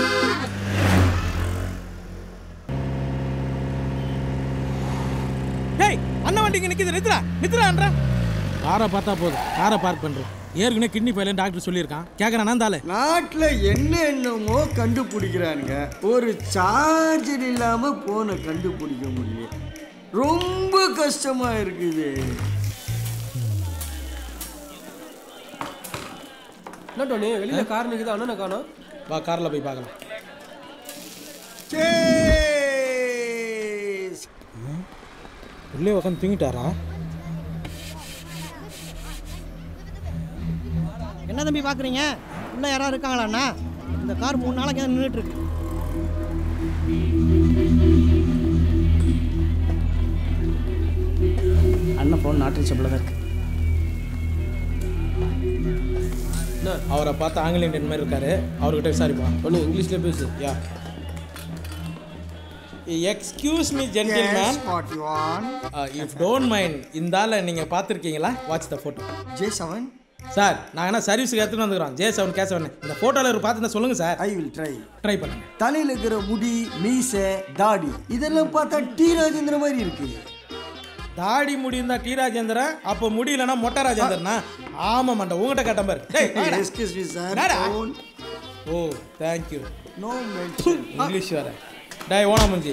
டேய் அண்ணன் வண்டி இங்க நிக்குது நித்ரா நித்ரான்றா காரை பார்த்தா போதும் காரை பார்க் பண்றேன் ஏற்கனவே கிட்னி பையலன் டாக்டர் சொல்லியிருக்கான் கேட்கறான் நான் தாலே நாட்டுல என்ன என்னமோ கண்டுபிடிக்கிறானுங்க ஒரு சார்ஜர் இல்லாம போனை கண்டுபிடிக்க முடியல ரொம்ப கஷ்டமா இருக்குது என்ன டோனி வெளியில கார் நிக்குது அண்ணனை காணோம் வா கார்ல போய் பார்க்கலாம் உள்ளே உட்காந்து தூங்கிட்டாரா என்ன தம்பி பார்க்குறீங்க உள்ள யாராவது இருக்காங்களாண்ணா இந்த கார் மூணு நாளைக்கு நின்றுட்டு இருக்கு அண்ணன் ஃபோன் நாட்டு ரிச்சபிள் தான் இருக்கு அவரை பார்த்து ஆங்கில இந்தியன் மாதிரி இருக்காரு அவர்கிட்ட விசாரிப்பா ஒன்று இங்கிலீஷ்ல பேசு யா excuse me gentleman what you want? If don't mind இந்த ஆளை நீங்க பார்த்துருக்கீங்களா watch the photo J seven sir நான் என்ன சர்வீஸுக்கு எடுத்துட்டு வந்துக்கிறோம் ஜே செவன் கே செவன் இந்த ஃபோட்டோவில் ஒரு பார்த்து சொல்லுங்க sir I will try try பண்ணுங்க தலையில இருக்கிற முடி மீசை தாடி இதெல்லாம் பார்த்தா டி ராஜேந்திர மாதிரி இருக்கு தாடி முடி இருந்தா டி ராஜேந்திரன் அப்போ முடியலன்னா மொட்டை ராஜேந்திரனா ஆமா மண்ட உங்ககிட்ட கேட்ட பாரு டேய், வாடா. எஸ்கியூஸ் மீ சார் என்னடா? Oh thank you no mention English வேற டேய் ஓனா முஞ்சி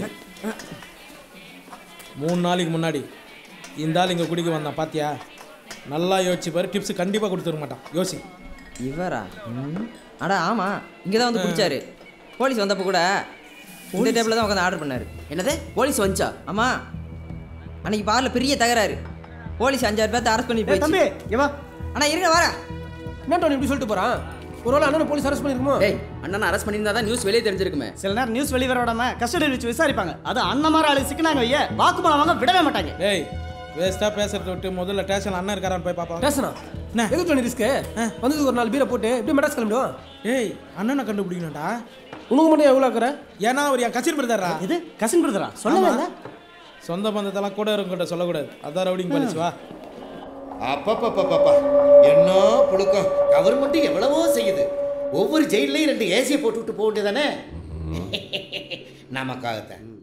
மூணு நாளைக்கு முன்னாடி இந்த ஆள் இங்கே குடிக்க வந்தான் பாத்தியா நல்லா யோசிச்சு பாரு டிப்ஸ் கண்டிப்பாக கொடுத்துருக்க மாட்டான் யோசி இவரா ம். அட ஆமா இங்கே தான் வந்து குடிச்சாரு போலீஸ் வந்தப்போ கூட இந்த டேபிளில் தான் உட்காந்து ஆர்டர் பண்ணாரு என்னது போலீஸ் வந்துச்சா ஆமா அன்னைக்கு பார்ல பெரிய தகராறு போலீஸ் அஞ்சாறு பேர்த்த அரெஸ்ட் பண்ணி போய் தம்பி ஏவா அண்ணா இருங்க வரேன் என்ன டோனி இப்படி சொல்லிட்டு போறான் ஒருவேளை அண்ணனை போலீஸ் அரெஸ்ட் பண்ணிருக்குமோ டேய் அண்ணன் அரெஸ்ட் பண்ணியிருந்தா தான் நியூஸ் வெளியே தெரிஞ்சிருக்குமே சில நேரம் நியூஸ் வெளியே வர விடாம கஸ்டடியில் வச்சு விசாரிப்பாங்க அது அண்ணன் மாதிரி ஆளு சிக்கினாங்க ஐயா வாக்குமூலம் வாங்க விடவே மாட்டாங்க டேய் வேஸ்ட்டாக பேசுறத விட்டு முதல்ல ஸ்டேஷன் அண்ணன் இருக்காரான்னு போய் பார்ப்போம் பேசணும் எதுக்கு டோனி ரிஸ்க்கு வந்ததுக்கு ஒரு நாலு பீரை போட்டு எப்படி மெட்ராஸ் கிளம்பிடுவோம் ஏய் அண்ணனை கண்டுபிடிக்கணும்டா உனக்கு மட்டும் எவ்வளோ இருக்கிற ஏன்னா அவர் என் கசின் பிரதரா இது கசின் பிரதரா சொல்லவே இல்லை சொந்த பந்தத்தெல்லாம் கூட இருக்கிட்ட சொல்லக்கூடாது அதான் ரவுடிங் பாலிசி வா அப்பப்பப்பப்பப்பா என்ன புழுக்கம் கவர்மெண்ட் எவ்வளவோ செய்யுது ஒவ்வொரு ஜெயிலையும் ரெண்டு ஏசியை போட்டு விட்டு போக வேண்டியதானே நமக்காகத்தான்